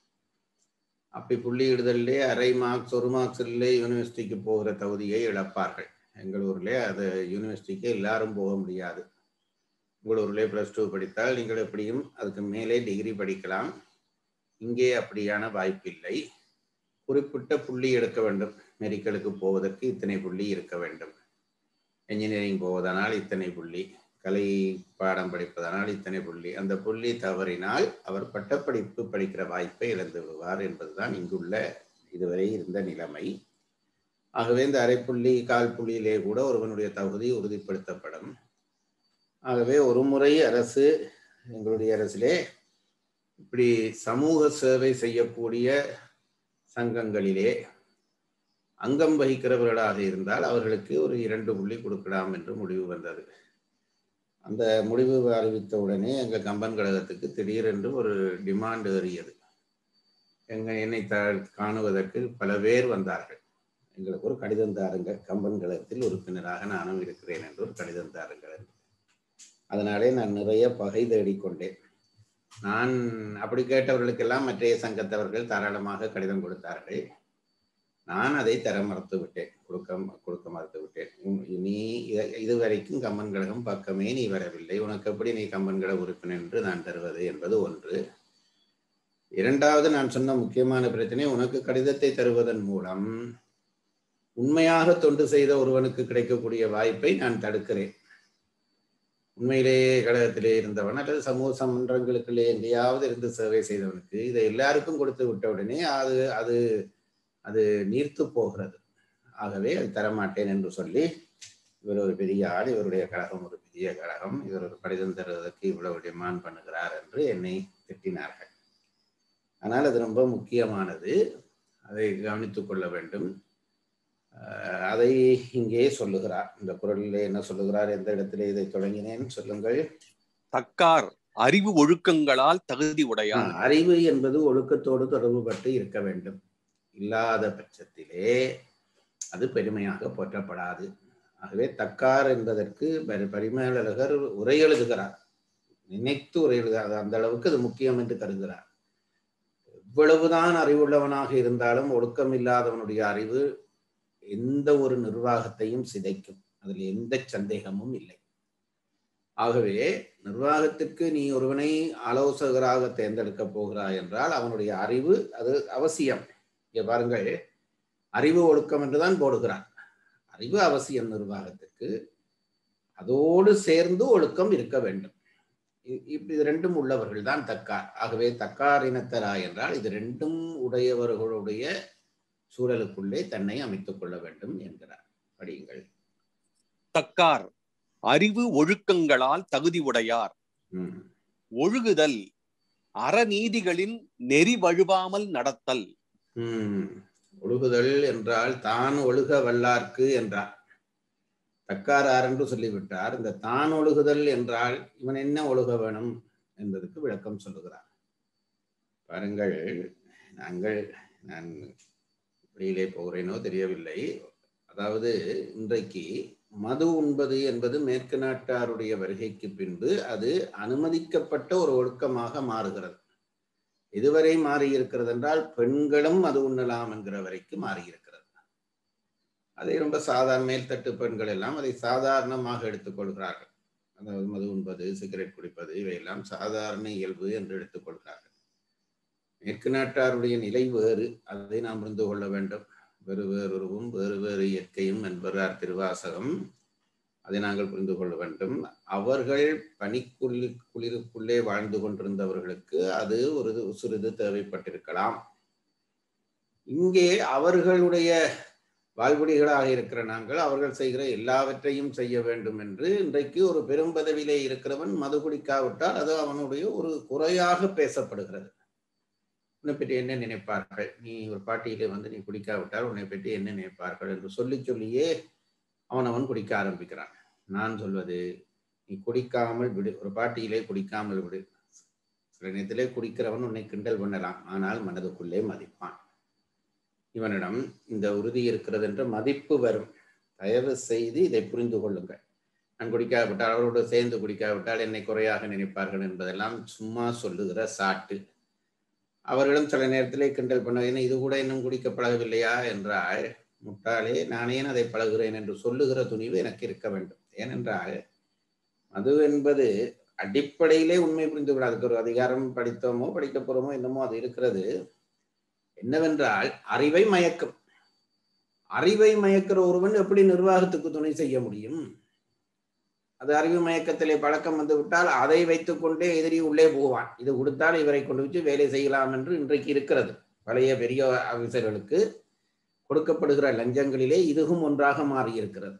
அப்படி புள்ளியிடுதலே அரை மார்க்ஸ் ஒரு மார்க்ஸிலே யூனிவர்சிட்டிக்கு போகிற தகுதியை இழப்பார்கள் எங்கள் ஊரிலே அது யூனிவர்சிட்டிக்கு எல்லாரும் போக முடியாது உங்கள் ஊரிலே ப்ளஸ் டூ படித்தால் நீங்கள் எப்படியும் அதுக்கு மேலே டிகிரி படிக்கலாம் இங்கே அப்படியான வாய்ப்பில்லை குறிப்பிட்ட புள்ளி எடுக்க வேண்டும் மெடிக்கலுக்கு போவதற்கு இத்தனை புள்ளி இருக்க வேண்டும் என்ஜினியரிங் போவதனால் இத்தனை புள்ளி கலை பாடம் படிப்பதனால் இத்தனை புள்ளி அந்த புள்ளி தவறினால் அவர் பட்டப்படிப்பு படிக்கிற வாய்ப்பை இழந்து விடுவார் என்பதுதான் இங்குள்ள இதுவரை இருந்த நிலைமை ஆகவே இந்த அரைப்புள்ளி கால் புள்ளியிலே கூட ஒருவனுடைய தகுதி உறுதிப்படுத்தப்படும் ஆகவே ஒரு முறை அரசு எங்களுடைய அரசிலே இப்படி சமூக சேவை செய்யக்கூடிய சங்கங்களிலே அங்கம் வகிக்கிறவர்களாக இருந்தால் அவர்களுக்கு ஒரு இரண்டு புள்ளி கொடுக்கலாம் என்று முடிவு வந்தது அந்த முடிவு அறிவித்த உடனே எங்கள் கம்பன் கழகத்துக்கு திடீரென்று ஒரு டிமாண்ட் ஏறியது எங்க என்னை த காணுவதற்கு பல பேர் வந்தார்கள் எங்களுக்கு ஒரு கடிதம் தாருங்கள் கம்பன் கழகத்தில் உறுப்பினராக நானும் இருக்கிறேன் என்று ஒரு கடிதம் தாருங்கள் என்று அதனாலே நான் நிறைய பகை தேடிக்கொண்டேன் நான் அப்படி கேட்டவர்களுக்கெல்லாம் மற்றைய சங்கத்தவர்கள் தாராளமாக கடிதம் கொடுத்தார்கள் நான் அதை தர மறுத்து விட்டேன் கொடுக்க கொடுக்க மறுத்து விட்டேன் நீ இதுவரைக்கும் கம்பன் கழகம் பக்கமே நீ வரவில்லை உனக்கு எப்படி நீ கம்பன் கழக உறுப்பினர் என்று நான் தருவது என்பது ஒன்று இரண்டாவது நான் சொன்ன முக்கியமான பிரச்சனை உனக்கு கடிதத்தை தருவதன் மூலம் உண்மையாக தொண்டு செய்த ஒருவனுக்கு கிடைக்கக்கூடிய வாய்ப்பை நான் தடுக்கிறேன் உண்மையிலேயே கழகத்திலே இருந்தவன் அல்லது சமூக சமன்றங்களுக்குள்ளே எங்கேயாவது இருந்து சேவை செய்தவனுக்கு இதை எல்லாருக்கும் கொடுத்து விட்ட உடனே அது அது அது நீர்த்து போகிறது ஆகவே அது தரமாட்டேன் என்று சொல்லி இவர் ஒரு பெரிய ஆள் இவருடைய கழகம் ஒரு பெரிய கழகம் இவர் ஒரு கடிதம் தருவதற்கு இவ்வளவு டிமாண்ட் பண்ணுகிறார் என்று என்னை திட்டினார்கள் ஆனால் அது ரொம்ப முக்கியமானது அதை கவனித்துக் கொள்ள வேண்டும் அதை இங்கே சொல்லுகிறார் இந்த குரலில் என்ன சொல்லுகிறார் எந்த இடத்திலே இதை தொடங்கினேன் சொல்லுங்கள் தக்கார் அறிவு ஒழுக்கங்களால் தகுதி உடையார் அறிவு என்பது ஒழுக்கத்தோடு தொடர்புபட்டு இருக்க வேண்டும் இல்லாத பட்சத்திலே அது பெருமையாக போற்றப்படாது ஆகவே தக்கார் என்பதற்கு பரிமேலழகர் உரை எழுதுகிறார் நினைத்து உரை எழுதுகிறார் அந்த அளவுக்கு அது முக்கியம் என்று கருதுகிறார் எவ்வளவுதான் அறிவுள்ளவனாக இருந்தாலும் ஒழுக்கம் இல்லாதவனுடைய அறிவு எந்த ஒரு நிர்வாகத்தையும் சிதைக்கும் அதில் எந்த சந்தேகமும் இல்லை ஆகவே நிர்வாகத்திற்கு நீ ஒருவனை ஆலோசகராக தேர்ந்தெடுக்க போகிறாய் என்றால் அவனுடைய அறிவு அது அவசியம் இங்க பாருங்கள் அறிவு ஒழுக்கம் என்றுதான் போடுகிறான் அறிவு அவசியம் நிர்வாகத்திற்கு அதோடு சேர்ந்து ஒழுக்கம் இருக்க வேண்டும் இது ரெண்டும் உள்ளவர்கள் தான் தக்கார் ஆகவே தக்கார் இனத்தரா என்றால் இது ரெண்டும் உடையவர்களுடைய சூழலுக்குள்ளே தன்னை அமைத்துக் கொள்ள வேண்டும் என்கிறார் படியுங்கள் தக்கார் அறிவு ஒழுக்கங்களால் தகுதி உடையார் ம். ஒழுகுதல் அறநீதிகளின் நெறி வழுவாமல் நடத்தல் ம். ஒழுகுதல் என்றால் தான் ஒழுக வல்லார்க்கு என்றார் தக்காரார் என்று சொல்லிவிட்டார் இந்த தான் ஒழுகுதல் என்றால் இவன் என்ன ஒழுக வேணும் என்பதற்கு விளக்கம் சொல்லுகிறார் பாருங்கள் நாங்கள் நான் வெளியிலே போகிறேனோ தெரியவில்லை அதாவது இன்றைக்கு மது உண்பது என்பது மேற்கு நாட்டாருடைய வருகைக்கு பின்பு அது அனுமதிக்கப்பட்ட ஒரு ஒழுக்கமாக மாறுகிறது இதுவரை மாறி இருக்கிறது என்றால் பெண்களும் மது உண்ணலாம் என்கிற வரைக்கும் மாறி இருக்கிறது அதை ரொம்ப சாதாரண மேல்தட்டு பெண்கள் எல்லாம் அதை சாதாரணமாக எடுத்துக்கொள்கிறார்கள் அதாவது மது உண்பது சிகரெட் குடிப்பது இவையெல்லாம் சாதாரண இயல்பு என்று எடுத்துக்கொள்கிறார்கள் மேற்கு நாட்டாருடைய நிலை வேறு அதை நாம் புரிந்து கொள்ள வேண்டும் வேறு வேறுருவும் வேறு வேறு இயற்கையும் என்பார் திருவாசகம் அதை நாங்கள் புரிந்து கொள்ள வேண்டும் அவர்கள் பனிக்குள்ளி குளிருக்குள்ளே வாழ்ந்து கொண்டிருந்தவர்களுக்கு அது ஒரு சிறிது தேவைப்பட்டிருக்கலாம் இங்கே அவர்களுடைய வாழ்வடிகளாக இருக்கிற நாங்கள் அவர்கள் செய்கிற எல்லாவற்றையும் செய்ய வேண்டும் என்று இன்றைக்கு ஒரு பெரும் பதவியிலே இருக்கிறவன் மது குடிக்காவிட்டால் அது அவனுடைய ஒரு குறையாக பேசப்படுகிறது உன்னை பற்றி என்ன நினைப்பார்கள் நீ ஒரு பாட்டியிலே வந்து நீ குடிக்காவிட்டால் உன்னை பற்றி என்ன நினைப்பார்கள் என்று சொல்லி சொல்லியே அவன் அவன் குடிக்க ஆரம்பிக்கிறான் நான் சொல்வது நீ குடிக்காமல் விடு ஒரு பாட்டியிலே குடிக்காமல் விடு சில நேரத்திலே குடிக்கிறவன் உன்னை கிண்டல் பண்ணலாம் ஆனால் மனதுக்குள்ளே மதிப்பான் இவனிடம் இந்த உறுதி இருக்கிறது என்ற மதிப்பு வரும் தயவு செய்து இதை புரிந்து கொள்ளுங்கள் நான் குடிக்காவிட்டால் அவரோடு சேர்ந்து குடிக்காவிட்டால் என்னை குறையாக நினைப்பார்கள் என்பதெல்லாம் சும்மா சொல்லுகிற சாட்டு அவர்களும் சில நேரத்திலே கிண்டல் பண்ண என்ன இது கூட இன்னும் குடிக்க பழகவில்லையா என்றால் முட்டாளே நானே அதை பழகுகிறேன் என்று சொல்லுகிற துணிவு எனக்கு இருக்க வேண்டும் ஏனென்றால் மது என்பது அடிப்படையிலே உண்மை புரிந்து விடாது அதுக்கு ஒரு அதிகாரம் படித்தோமோ படிக்க போறோமோ என்னமோ அது இருக்கிறது என்னவென்றால் அறிவை மயக்கும் அறிவை மயக்கிற ஒருவன் எப்படி நிர்வாகத்துக்கு துணை செய்ய முடியும் அது அறிவு மயக்கத்திலே பழக்கம் வந்து விட்டால் அதை வைத்துக்கொண்டே எதிரி உள்ளே போவான் இது கொடுத்தால் இவரை கொண்டு வச்சு வேலை செய்யலாம் என்று இன்றைக்கு இருக்கிறது பழைய பெரிய ஆபீசர்களுக்கு கொடுக்கப்படுகிற லஞ்சங்களிலே இதுவும் ஒன்றாக மாறியிருக்கிறது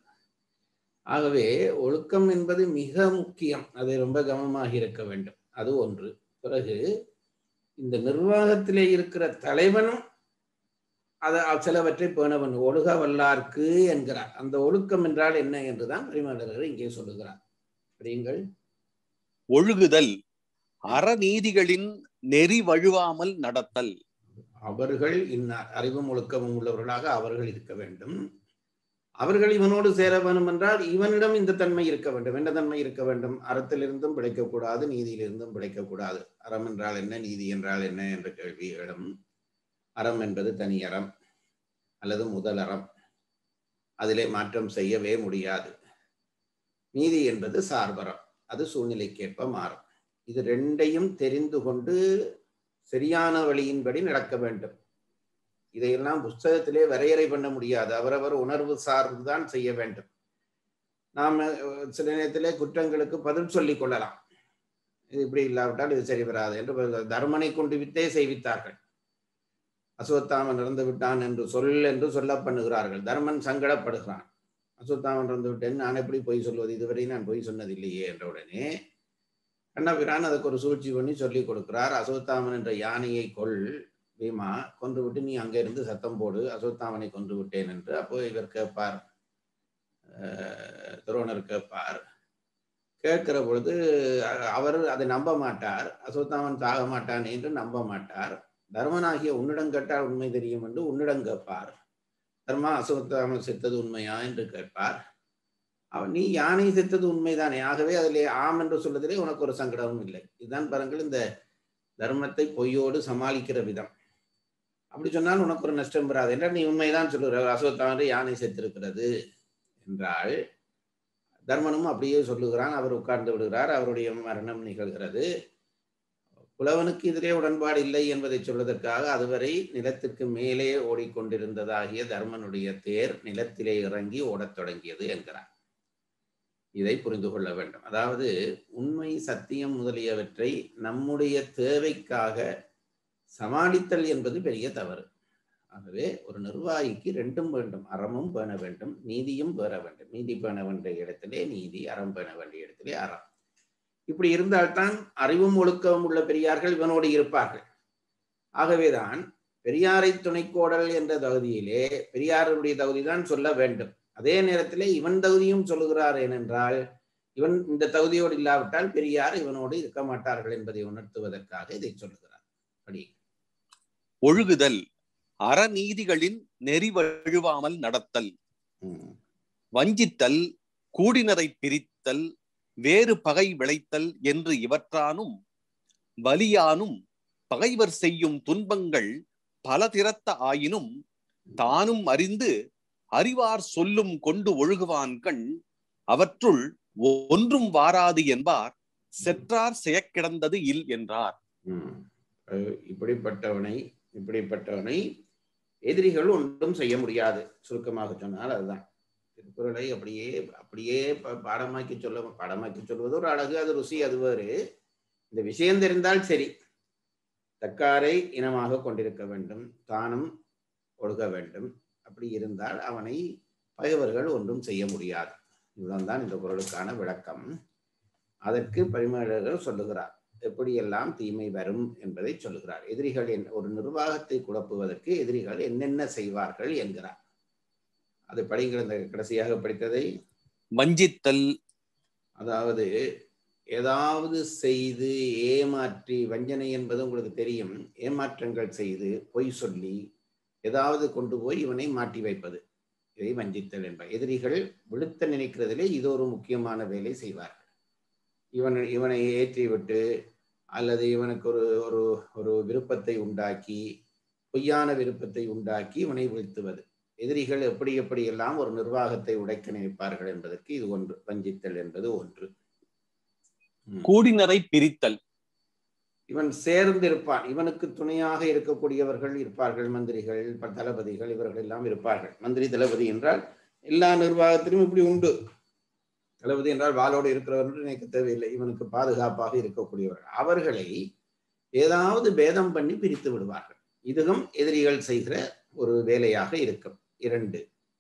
ஆகவே ஒழுக்கம் என்பது மிக முக்கியம் அதை ரொம்ப கவனமாக இருக்க வேண்டும் அது ஒன்று பிறகு இந்த நிர்வாகத்திலே இருக்கிற தலைவனும் அதை சிலவற்றை பேணவன் ஒழுக வல்லார்க்கு என்கிறார் அந்த ஒழுக்கம் என்றால் என்ன என்றுதான் பரிமாணர்கள் இங்கே சொல்லுகிறார் புரியுங்கள் ஒழுகுதல் அறநீதிகளின் நெறி வழுவாமல் நடத்தல் அவர்கள் இன்னார் அறிவும் ஒழுக்கமும் உள்ளவர்களாக அவர்கள் இருக்க வேண்டும் அவர்கள் இவனோடு சேர வேண்டும் என்றால் இவனிடம் இந்த தன்மை இருக்க வேண்டும் என்ன தன்மை இருக்க வேண்டும் அறத்திலிருந்தும் பிழைக்கக்கூடாது நீதியிலிருந்தும் பிழைக்கக்கூடாது அறம் என்றால் என்ன நீதி என்றால் என்ன என்ற கேள்வி இடம் அறம் என்பது தனி அறம் அல்லது முதல் அறம் அதிலே மாற்றம் செய்யவே முடியாது நீதி என்பது சார்பறம் அது சூழ்நிலைக்கேற்ப மாறும் இது ரெண்டையும் தெரிந்து கொண்டு சரியான வழியின்படி நடக்க வேண்டும் இதையெல்லாம் புஸ்தகத்திலே வரையறை பண்ண முடியாது அவரவர் உணர்வு சார்ந்துதான் செய்ய வேண்டும் நாம் சில நேரத்திலே குற்றங்களுக்கு பதில் சொல்லிக் கொள்ளலாம் இது இப்படி இல்லாவிட்டால் இது சரி வராது என்று தர்மனை கொண்டு வித்தே செய்வித்தார்கள் அசுவத்தாமன் இறந்து விட்டான் என்று சொல் என்று சொல்ல பண்ணுகிறார்கள் தர்மன் சங்கடப்படுகிறான் அசுவத்தாமன் இறந்து விட்டேன் நான் எப்படி பொய் சொல்வது இதுவரை நான் பொய் சொன்னதில்லையே என்ற உடனே கண்ணபிரான் அதுக்கு ஒரு சூழ்ச்சி பண்ணி சொல்லி கொடுக்கிறார் அசுவத்தாமன் என்ற யானையை கொள் பீமா கொன்று விட்டு நீ அங்கே இருந்து சத்தம் போடு அசுவத்தாமனை கொன்று விட்டேன் என்று அப்போ இவர் கேட்பார் துரோணர் கேட்பார் கேட்கிற பொழுது அவர் அதை நம்ப மாட்டார் அசுவத்தாமன் சாக மாட்டான் என்று நம்ப மாட்டார் தர்மனாகிய உன்னிடம் கேட்டால் உண்மை தெரியும் என்று உன்னிடம் கேட்பார் தர்மா அசுவத்தாமன் செத்தது உண்மையா என்று கேட்பார் அவன் நீ யானை செத்தது உண்மைதானே ஆகவே அதிலே ஆம் என்று சொல்வதிலே உனக்கு ஒரு சங்கடமும் இல்லை இதுதான் பாருங்கள் இந்த தர்மத்தை பொய்யோடு சமாளிக்கிற விதம் அப்படி சொன்னால் உனக்கு ஒரு நஷ்டம் பெறாது என்றால் நீ உண்மைதான் சொல்லுகிற அசுவத்தாமன் யானை செத்திருக்கிறது என்றால் தர்மனும் அப்படியே சொல்லுகிறான் அவர் உட்கார்ந்து விடுகிறார் அவருடைய மரணம் நிகழ்கிறது புலவனுக்கு எதிரே உடன்பாடு இல்லை என்பதை சொல்வதற்காக அதுவரை நிலத்திற்கு மேலே ஓடிக்கொண்டிருந்ததாகிய தர்மனுடைய தேர் நிலத்திலே இறங்கி ஓடத் தொடங்கியது என்கிறார் இதை புரிந்து கொள்ள வேண்டும் அதாவது உண்மை சத்தியம் முதலியவற்றை நம்முடைய தேவைக்காக சமாளித்தல் என்பது பெரிய தவறு ஆகவே ஒரு நிர்வாகிக்கு ரெண்டும் வேண்டும் அறமும் பேண வேண்டும் நீதியும் பேற வேண்டும் நீதி பேண வேண்டிய இடத்திலே நீதி அறம் பேண வேண்டிய இடத்திலே அறம் இப்படி இருந்தால்தான் அறிவும் ஒழுக்கமும் உள்ள பெரியார்கள் இவனோடு இருப்பார்கள் ஆகவேதான் பெரியாரை துணைக்கோடல் என்ற தகுதியிலே பெரியாருடைய தகுதிதான் சொல்ல வேண்டும் அதே நேரத்திலே இவன் தகுதியும் சொல்லுகிறார் ஏனென்றால் இவன் இந்த தகுதியோடு இல்லாவிட்டால் பெரியார் இவனோடு இருக்க மாட்டார்கள் என்பதை உணர்த்துவதற்காக இதை சொல்லுகிறார் படி ஒழுகுதல் அறநீதிகளின் நெறி வழுவாமல் நடத்தல் ம், வஞ்சித்தல் கூடினரை பிரித்தல் வேறு பகை விளைத்தல் என்று இவற்றானும் வலியானும் பகைவர் செய்யும் துன்பங்கள் பல திறத்த ஆயினும் தானும் அறிந்து அறிவார் சொல்லும் கொண்டு ஒழுகுவான் கண் அவற்றுள் ஒன்றும் வாராது என்பார் செற்றார் செயக்கிடந்தது இல் என்றார் ம். அஹ் இப்படிப்பட்டவனை இப்படிப்பட்டவனை எதிரிகள் ஒன்றும் செய்ய முடியாது சுருக்கமாக சொன்னால் அதுதான் திருக்குறளை அப்படியே அப்படியே ப- பாடமாக்கி சொல்ல பாடமாக்கி சொல்வது ஒரு அழகு அது ருசி அது வேறு இந்த விஷயம் தெரிந்தால் சரி தக்காரை இனமாக கொண்டிருக்க வேண்டும் தானும் ஒழுக வேண்டும் அப்படி இருந்தால் அவனை பகைவர்கள் ஒன்றும் செய்ய முடியாது இதுதான் இந்த குறளுக்கான விளக்கம் அதற்கு பரிமாளர்கள் சொல்லுகிறார் எப்படியெல்லாம் தீமை வரும் என்பதை சொல்லுகிறார் எதிரிகள் என்- ஒரு நிர்வாகத்தை குழப்புவதற்கு எதிரிகள் என்னென்ன செய்வார்கள் என்கிறார் அது படிங்கள் இந்த கடைசியாக படித்ததை வஞ்சித்தல் அதாவது ஏதாவது செய்து ஏமாற்றி வஞ்சனை என்பது உங்களுக்கு தெரியும் ஏமாற்றங்கள் செய்து பொய் சொல்லி ஏதாவது கொண்டு போய் இவனை மாட்டி வைப்பது இதை வஞ்சித்தல் என்ப எதிரிகள் விழுத்த நினைக்கிறதிலே இது ஒரு முக்கியமான வேலை செய்வார்கள் இவன் இவனை ஏற்றி விட்டு அல்லது இவனுக்கு ஒரு ஒரு ஒரு விருப்பத்தை உண்டாக்கி பொய்யான விருப்பத்தை உண்டாக்கி இவனை வீழ்த்துவது எதிரிகள் எப்படி எப்படியெல்லாம் ஒரு நிர்வாகத்தை உடைக்க நினைப்பார்கள் என்பதற்கு இது ஒன்று வஞ்சித்தல் என்பது ஒன்று ம். கூடினரை பிரித்தல் இவன் சேர்ந்து இருப்பான் இவனுக்கு துணையாக இருக்கக்கூடியவர்கள் இருப்பார்கள் மந்திரிகள் ப- தளபதிகள் இவர்கள் எல்லாம் இருப்பார்கள் மந்திரி தளபதி என்றால் எல்லா நிர்வாகத்திலும் இப்படி உண்டு தளபதி என்றால் வாளோடு இருக்கிறவர்கள் நினைக்க தேவையில்லை இவனுக்கு பாதுகாப்பாக இருக்கக்கூடியவர்கள் அவர்களை ஏதாவது பேதம் பண்ணி பிரித்து விடுவார்கள் இதுவும் எதிரிகள் செய்கிற ஒரு வேலையாக இருக்கும் இரண்டு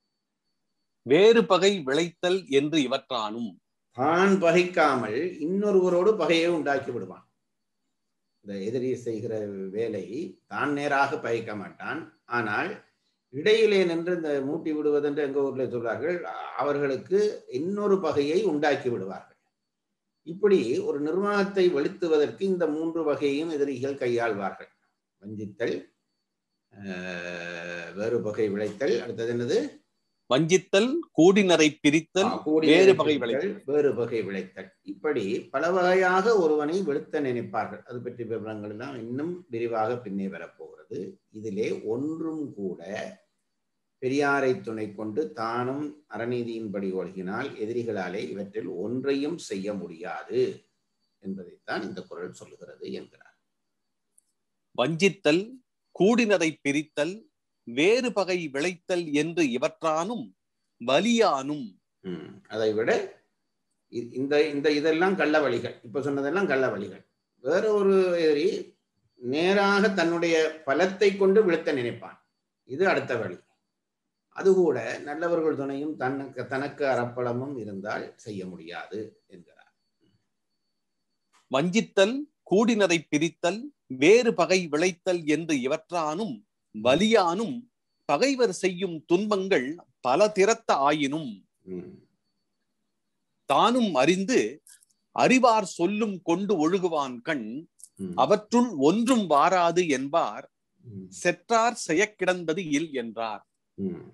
வேறு பகை விளைத்தல் என்று இவற்றானும் தான் பகைக்காமல் இன்னொருவரோடு பகையை உண்டாக்கி விடுவான் இந்த எதிரி செய்கிற வேலை தான் நேராக பகைக்க மாட்டான் ஆனால் இடையிலே நின்று இந்த மூட்டி விடுவதென்று எங்க ஊர்ல சொல்வார்கள் அ- அவர்களுக்கு இன்னொரு பகையை உண்டாக்கி விடுவார்கள் இப்படி ஒரு நிர்வாகத்தை வெளுத்துவதற்கு இந்த மூன்று வகையையும் எதிரிகள் கையாள்வார்கள் வஞ்சித்தல் ஆஹ், வேறு பகை விளைத்தல் அடுத்தது என்னது வஞ்சித்தல் கூடினரை பிரித்தல் ஆ, கூடிய வேறு பகை விளைத்தல், வேறு பகை விளைத்தல் இப்படி பல வகையாக ஒருவனை வெளுத்த நினைப்பார்கள் அது பற்றி விவரங்கள் எல்லாம் இன்னும் விரிவாக பின்னே வரப்போகிறது இதிலே ஒன்றும் கூட பெரியாரை துணை கொண்டு தானும் அறநீதியின்படி ஒழுகினால் எதிரிகளாலே இவற்றில் ஒன்றையும் செய்ய முடியாது என்பதைத்தான் இந்த குரல் சொல்லுகிறது என்கிறார் வஞ்சித்தல் கூடினரை பிரித்தல் வேறு பகை விளைத்தல் என்று இவற்றானும் வலியானும் ம், அதை விட இ- இந்த இந்த இதெல்லாம் கள்ள வழிகள் இப்ப சொன்னதெல்லாம் கள்ள வழிகள் வேற ஒரு எதிரி நேராக தன்னுடைய பலத்தை கொண்டு விழுத்த நினைப்பான் இது அடுத்த வழி அது கூட நல்லவர்கள் துணையும் தனக்கு தனக்கு அறப்பளமும் இருந்தால் செய்ய முடியாது என்கிறார் வஞ்சித்தல் கூடினரை பிரித்தல் வேறு பகை விளைத்தல் என்று இவற்றானும் வலியானும் பகைவர் செய்யும் துன்பங்கள் பல திறத்த ஆயினும் ம், தானும் அறிந்து அறிவார் சொல்லும் கொண்டு ஒழுகுவான் கண் ம், அவற்றுள் ஒன்றும் வாராது என்பார் ம், செற்றார் செயக்கிடந்தது இல் என்றார் ம்.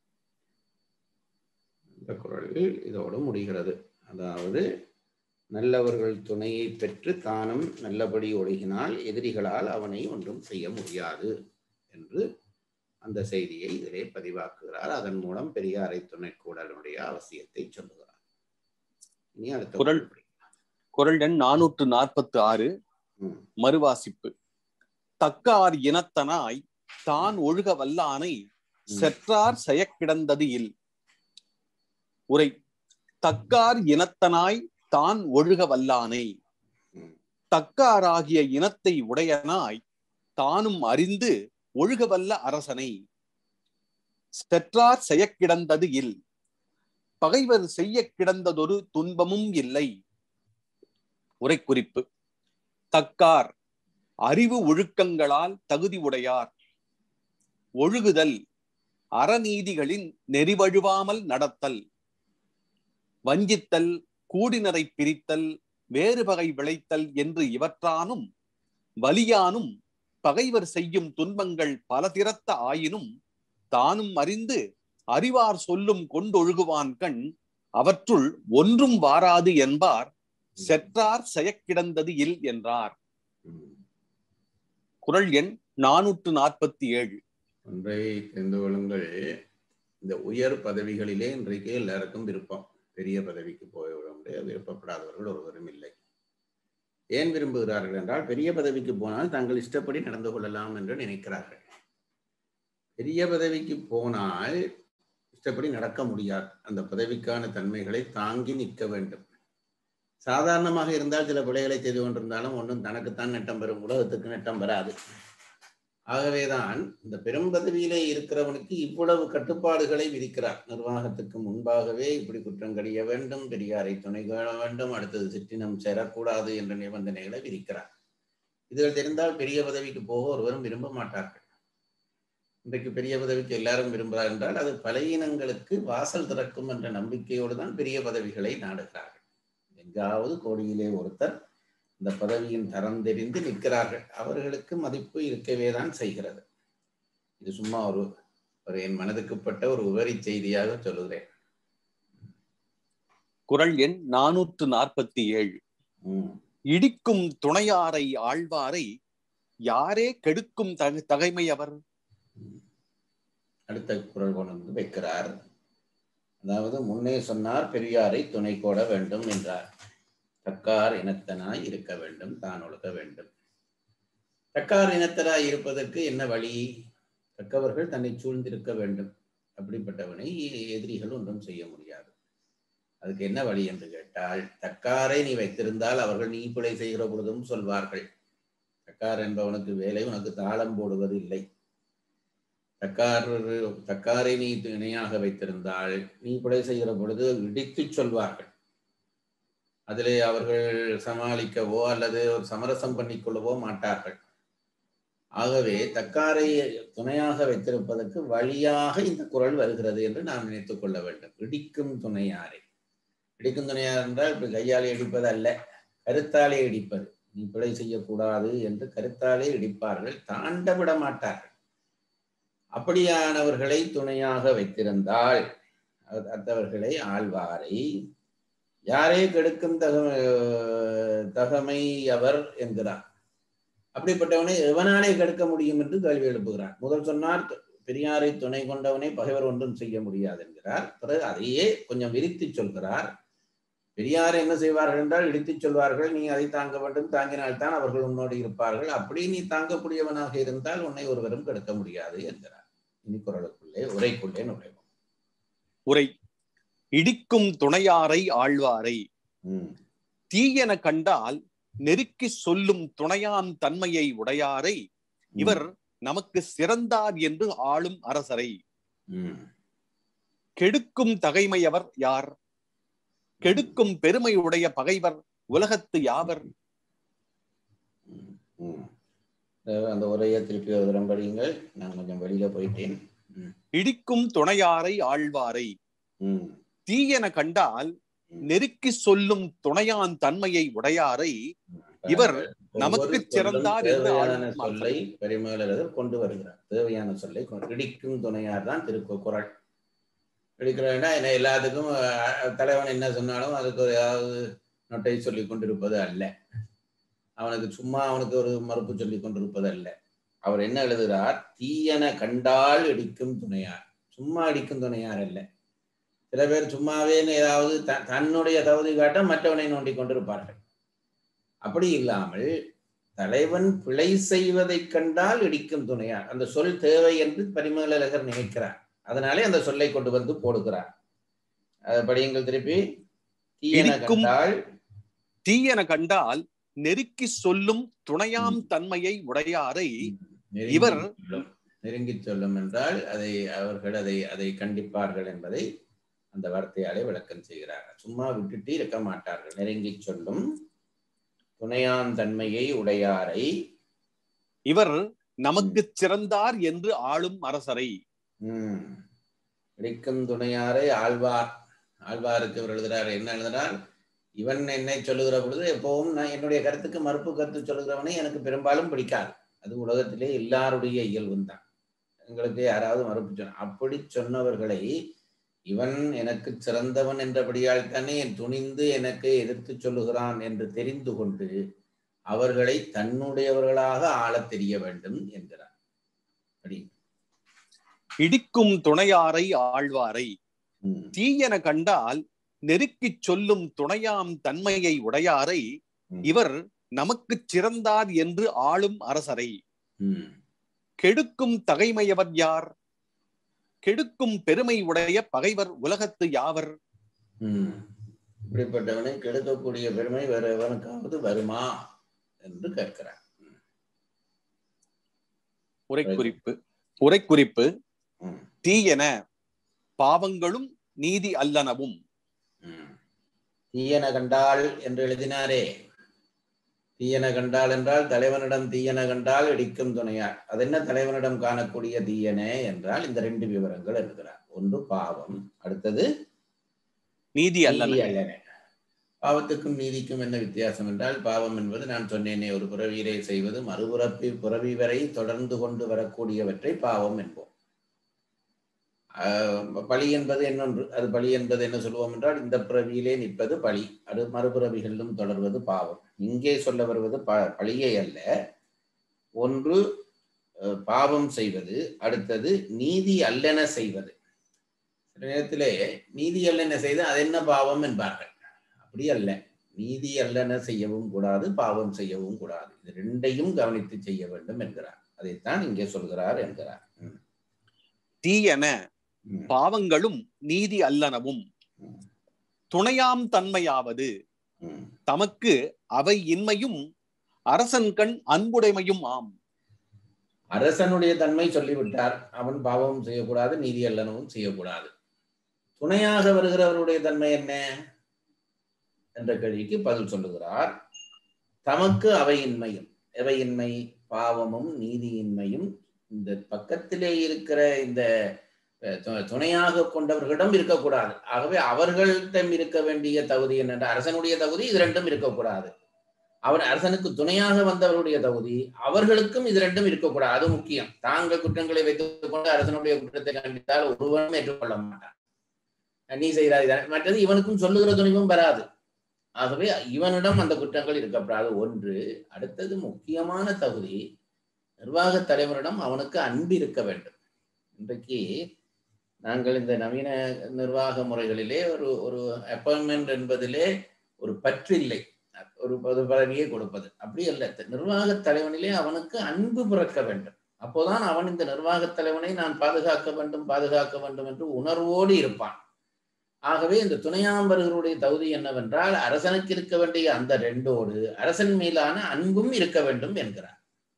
இந்த குரல் இதோடு முடிகிறது அதாவது நல்லவர்கள் துணையை பெற்று தானும் நல்லபடி ஒழுகினால் எதிரிகளால் அவனை ஒன்றும் செய்ய முடியாது என்று அந்த செய்தியை இதிலே பதிவாக்குகிறார் அதன் மூலம் பெரியாரை துணைக்கூடலுடைய அவசியத்தை சொல்லுகிறார் இனி அடுத்த குரல். குரல். குரல் எண் நானூற்று நாற்பத்து ஆறு ம், மறுவாசிப்பு தக்கார் இனத்தனாய் தான் ஒழுக வல்லானை செற்றார் செயக்கிடந்தது இல் உரை தக்கார் இனத்தனாய் தான் ஒழுக வல்லானை ம், தக்காராகிய இனத்தை உடையனாய் தானும் அறிந்து ஒழுகவல்ல அரசனை செற்றார் செய்யக் கிடந்தது இல் பகைவர் செய்ய கிடந்ததொரு துன்பமும் இல்லை உரைக்குறிப்பு தக்கார் அறிவு ஒழுக்கங்களால் தகுதி உடையார் ஒழுகுதல் அறநீதிகளின் நெறிவழுவாமல் நடத்தல் வஞ்சித்தல் கூடினரை பிரித்தல் வேறு பகை விளைத்தல் என்று இவற்றானும் வலியானும் பகைவர் செய்யும் துன்பங்கள் பல திறத்த ஆயினும் தானும் அறிந்து அறிவார் சொல்லும் கொண்டொழுகுவான் கண் அவற்றுள் ஒன்றும் வாராது என்பார் செற்றார் செயக்கிடந்தது இல் என்றார் ம். குரல் எண் நானூற்று நாற்பத்தி ஏழு ஒன்றை தெரிந்து கொள்ளுங்கள் இந்த உயர் பதவிகளிலே இன்றைக்கு எல்லாருக்கும் விருப்பம் பெரிய பதவிக்கு போய் விட முடியாது விருப்பப்படாதவர்கள் ஒருவரும் இல்லை ஏன் விரும்புகிறார்கள் என்றால் பெரிய பதவிக்கு போனால் தங்கள் இஷ்டப்படி நடந்து கொள்ளலாம் என்று நினைக்கிறார்கள் பெரிய பதவிக்கு போனால் இஷ்டப்படி நடக்க முடியாது அந்த பதவிக்கான தன்மைகளை தாங்கி நிற்க வேண்டும் சாதாரணமாக இருந்தால் சில பிழைகளை செய்து கொண்டிருந்தாலும் ஒன்றும் தனக்குத்தான் நட்டம் பெறும் உலகத்துக்கு நட்டம் பெறாது ஆகவேதான் இந்த பெரும் பதவியிலே இருக்கிறவனுக்கு இவ்வளவு கட்டுப்பாடுகளை விதிக்கிறார் நிர்வாகத்துக்கு முன்பாகவே இப்படி குற்றம் கடிய வேண்டும் பெரியாரை துணை கொள்ள வேண்டும் அடுத்தது சிற்றினம் சேரக்கூடாது என்ற நிபந்தனைகளை விதிக்கிறார் இதுகள் தெரிந்தால் பெரிய பதவிக்கு போக ஒருவரும் விரும்ப மாட்டார்கள் இன்றைக்கு பெரிய பதவிக்கு எல்லாரும் விரும்புகிறார் என்றால் அது பல இனங்களுக்கு வாசல் திறக்கும் என்ற நம்பிக்கையோடு தான் பெரிய பதவிகளை நாடுகிறார்கள் எங்காவது கோடியிலே ஒருத்தர் இந்த பதவியின் தரம் தெரிந்து நிற்கிறார்கள் அவர்களுக்கு மதிப்பு இருக்கவே தான் செய்கிறது இது சும்மா ஒரு ஒரு என் மனதுக்குப்பட்ட ஒரு உபரி செய்தியாக சொல்லுகிறேன் குரல் எண் நானூற்று நாற்பத்தி ஏழு ம், இடிக்கும் துணையாரை ஆழ்வாரை யாரே கெடுக்கும் தக தகைமை அவர் அடுத்த குரல் கொண்டு வந்து வைக்கிறார் அதாவது முன்னே சொன்னார் பெரியாரை துணை கோட வேண்டும் என்றார் தக்கார் இனத்தனாய் இருக்க வேண்டும் தான் ஒழுக வேண்டும் தக்கார் இனத்தனாய் இருப்பதற்கு என்ன வழி தக்கவர்கள் தன்னை சூழ்ந்திருக்க வேண்டும் அப்படிப்பட்டவனை எதிரிகள் ஒன்றும் செய்ய முடியாது அதுக்கு என்ன வழி என்று கேட்டால் தக்காரை நீ வைத்திருந்தால் அவர்கள் நீ பிழை செய்கிற பொழுதும் சொல்வார்கள் தக்கார் என்பவனுக்கு வேலை உனக்கு தாளம் போடுவது இல்லை தக்கார் தக்காரை நீ இணையாக வைத்திருந்தால் நீ பிழை செய்கிற பொழுது இடித்துச் சொல்வார்கள் அதிலே அவர்கள் சமாளிக்கவோ அல்லது ஒரு சமரசம் பண்ணிக்கொள்ளவோ மாட்டார்கள் ஆகவே தக்காரை துணையாக வைத்திருப்பதற்கு வழியாக இந்த குரல் வருகிறது என்று நாம் நினைத்துக் கொள்ள வேண்டும் இடிக்கும் துணையாரை இடிக்கும் துணையார் என்றால் இப்படி கையாலே இடிப்பது அல்ல கருத்தாலே இடிப்பது நீ பிழை செய்யக்கூடாது என்று கருத்தாலே இடிப்பார்கள் தாண்ட விட மாட்டார்கள் அப்படியானவர்களை துணையாக வைத்திருந்தால் அ- அத்தவர்களை ஆழ்வாரை யாரே கெடுக்கும் தகமை தகமை அவர் என்கிறார் அப்படிப்பட்டவனை எவனாலே கெடுக்க முடியும் என்று கேள்வி எழுப்புகிறார் முதல் சொன்னார் பெரியாரை துணை கொண்டவனை பகைவர் ஒன்றும் செய்ய முடியாது என்கிறார் பிறகு அதையே கொஞ்சம் விரித்து சொல்கிறார் பெரியார் என்ன செய்வார்கள் என்றால் இடித்துச் சொல்வார்கள் நீ அதை தாங்க வேண்டும் தாங்கினால்தான் அவர்கள் உன்னோடு இருப்பார்கள் அப்படி நீ தாங்கக்கூடியவனாக இருந்தால் உன்னை ஒருவரும் கெடுக்க முடியாது என்கிறார் இனி குரலுக்குள்ளே உரைக்குள்ளே நுழைவோம் உரை இடிக்கும் துணையாரை ஆழ்வாரை ம், தீயென கண்டால் நெருக்கி சொல்லும் துணையான் தன்மையை உடையாரை இவர் நமக்கு சிறந்தார் என்று ஆளும் அரசரை ம், கெடுக்கும் தகைமையவர் யார் கெடுக்கும் பெருமை உடைய பகைவர் உலகத்து யாவர் ம், ம். அஹ் அந்த உரையை திருப்பி ஒரு தரம் படியுங்கள் நான் கொஞ்சம் வெளியில போயிட்டேன் ம், இடிக்கும் துணையாரை ஆழ்வாரை ம், தீயென கண்டால் நெருக்கி சொல்லும் துணையான் தன்மையை உடையாரை ம். இவர் ஒவ்வொரு நமக்கு சொல்லும் சிறந்தார் என்று தேவையான ஆளும் சொல்லை பரிமேலழகர் கொண்டு வருகிறார் தேவையான சொல்லை கொண்டு- இடிக்கும் துணையார் தான் திருக்குறள் இடிக்கிறேன்னா என்ன எல்லாத்துக்கும் அஹ், தலைவன் என்ன சொன்னாலும் அதுக்கு ஒரு ஏதாவது நொட்டை சொல்லி கொண்டிருப்பது அல்ல அவனுக்கு சும்மா அவனுக்கு ஒரு மறுப்பு சொல்லி கொண்டிருப்பது அல்ல அவர் என்ன எழுதுகிறார் தீயன கண்டால் இடிக்கும் துணையார் சும்மா இடிக்கும் துணையார் அல்ல சில பேர் சும்மாவே ஏதாவது த- தன்னுடைய தகுதி காட்ட மற்றவனை நோண்டிக் கொண்டிருப்பார்கள் அப்படி இல்லாமல் தலைவன் பிழை செய்வதைக் கண்டால் இடிக்கும் துணையார் அந்த சொல் தேவை என்று பரிமேலழகர் நினைக்கிறார் அதனாலே அந்த சொல்லை கொண்டு வந்து போடுகிறார் அதை படியுங்கள் திருப்பி தீயன இடிக்கும் கண்டால் தீயென கண்டால் நெருக்கி சொல்லும் துணையாம் தன்மையை உடையாரை நெருங்கி இவர் சொல்லும். நெருங்கிச் சொல்லும் என்றால் அதை அவர்கள் அதை அதை கண்டிப்பார்கள் என்பதை அந்த வார்த்தையாலே விளக்கம் செய்கிறார்கள் சும்மா விட்டுட்டு இருக்க மாட்டார்கள் நெருங்கிச் சொல்லும் துணையான் தன்மையை உடையாரை இவர் நமக்கு சிறந்தார் என்று ஆளும் அரசரை உம் இடிக்கும் துணையாரை ஆழ்வார் ஆழ்வாருக்கு இவர் எழுதுறார் என்ன எழுதுறார் இவன் என்னை சொல்லுகிற பொழுது எப்பவும் நான் என்னுடைய கருத்துக்கு மறுப்பு கருத்து சொல்லுகிறவனை எனக்கு பெரும்பாலும் பிடிக்காது அது உலகத்திலே எல்லாருடைய இயல்பும் தான் எங்களுக்கு யாராவது மறுப்பு சொன்ன அப்படி சொன்னவர்களை இவன் எனக்கு சிறந்தவன் என்றபடியால் தானே துணிந்து எனக்கு எதிர்த்து சொல்லுகிறான் என்று தெரிந்து கொண்டு அவர்களை தன்னுடையவர்களாக ஆளத் தெரிய வேண்டும் என்கிறார் அப்படி இடிக்கும் துணையாரை ஆழ்வாரை உம் தீயென கண்டால் நெருக்கிச் சொல்லும் துணையாம் தன்மையை உடையாரை உம். இவர் நமக்கு சிறந்தார் என்று ஆளும் அரசரை உம் கெடுக்கும் தகைமையவர் யார் கெடுக்கும் பெருமை உடைய பகைவர் உலகத்து யாவர் உம் இப்படிப்பட்டவனை கெடுக்கக்கூடிய பெருமை வேற எவனுக்காவது வருமா என்று கேட்கிறார் உரைக்குறிப்பு உரைக்குறிப்பு உம் தீயென பாவங்களும் நீதி அல்லனவும் உம். தீயன கண்டால் என்று எழுதினாரே தீயன கண்டால் என்றால் தலைவனிடம் தீயன கண்டால் இடிக்கும் துணையார் அது என்ன தலைவனிடம் காணக்கூடிய தீயன என்றால் இந்த ரெண்டு விவரங்கள் எழுதுகிறார் ஒன்று பாவம் அடுத்தது நீதி அல்லன நீதி அல்லன பாவத்துக்கும் நீதிக்கும் என்ன வித்தியாசம் என்றால் பாவம் என்பது நான் சொன்னேனே ஒரு புறவீரை செய்வது மறுபுறப்பி புறவி வரை தொடர்ந்து கொண்டு வரக்கூடியவற்றை பாவம் என்போம் ஆஹ் பழி என்பது என்னொன்று அது பழி என்பது என்ன சொல்லுவோம் என்றால் இந்த பிறவியிலே நிற்பது பழி அது மறுபிறவிகளிலும் தொடர்வது பாவம் இங்கே சொல்ல வருவது ப பழியை அல்ல ஒன்று அஹ், பாவம் செய்வது அடுத்தது நீதி அல்லன செய்வது சில நேரத்திலே நீதி அல்லன செய்து அது என்ன பாவம் என்பார்கள் அப்படி அல்ல நீதி அல்லன செய்யவும் கூடாது பாவம் செய்யவும் கூடாது இது ரெண்டையும் கவனித்து செய்ய வேண்டும் என்கிறார் அதைத்தான் இங்கே சொல்கிறார் என்கிறார் ம், தீயென ம், பாவங்களும் நீதி அல்லனவும் ம், துணையாம் தன்மையாவது ம். தமக்கு அவை இன்மையும் அரசன் கண் அன்புடைமையும் ஆம் அரசனுடைய தன்மை சொல்லிவிட்டார் அவன் பாவமும் செய்யக்கூடாது நீதி அல்லனவும் செய்யக்கூடாது துணையாக வருகிறவருடைய தன்மை என்ன என்ற கேள்விக்கு பதில் சொல்லுகிறார் தமக்கு அவையின்மையும் எவையின்மை பாவமும் நீதியின்மையும் இந்த பக்கத்திலே இருக்கிற இந்த அஹ், து- துணையாக கொண்டவர்களிடம் இருக்கக்கூடாது ஆகவே அவர்களிடம் இருக்க வேண்டிய தகுதி என்னென்ற அரசனுடைய தகுதி இது ரெண்டும் இருக்கக்கூடாது அவர் அரசனுக்கு துணையாக வந்தவருடைய தகுதி அவர்களுக்கும் இது ரெண்டும் இருக்கக்கூடாது அது முக்கியம் தாங்கள் குற்றங்களை வைத்துக் கொண்டு அரசனுடைய குற்றத்தை கண்டித்தால் ஒருவனும் ஏற்றுக்கொள்ள மாட்டான் நீ செய்கிறாய் தானே. மற்றது இவனுக்கும் சொல்லுகிற துணிவும் வராது ஆகவே இவனிடம் அந்த குற்றங்கள் இருக்கக்கூடாது ஒன்று அடுத்தது முக்கியமான தகுதி நிர்வாக தலைவரிடம் அவனுக்கு அன்பு இருக்க வேண்டும் இன்றைக்கு நாங்கள் இந்த நவீன நிர்வாக முறைகளிலே ஒரு ஒரு அப்பாயின்மெண்ட் என்பதிலே ஒரு பற்றில்லை ஒரு பொது பதவியை கொடுப்பது அப்படி அல்ல நிர்வாக தலைவனிலே அவனுக்கு அன்பு பிறக்க வேண்டும் அப்போதான் அவன் இந்த நிர்வாக தலைவனை நான் பாதுகாக்க வேண்டும் பாதுகாக்க வேண்டும் என்று உணர்வோடு இருப்பான் ஆகவே இந்த துணையாம்பர்களுடைய தகுதி என்னவென்றால் அரசனுக்கு இருக்க வேண்டிய அந்த ரெண்டோடு அரசன் மீதான அன்பும் இருக்க வேண்டும் என்கிறார்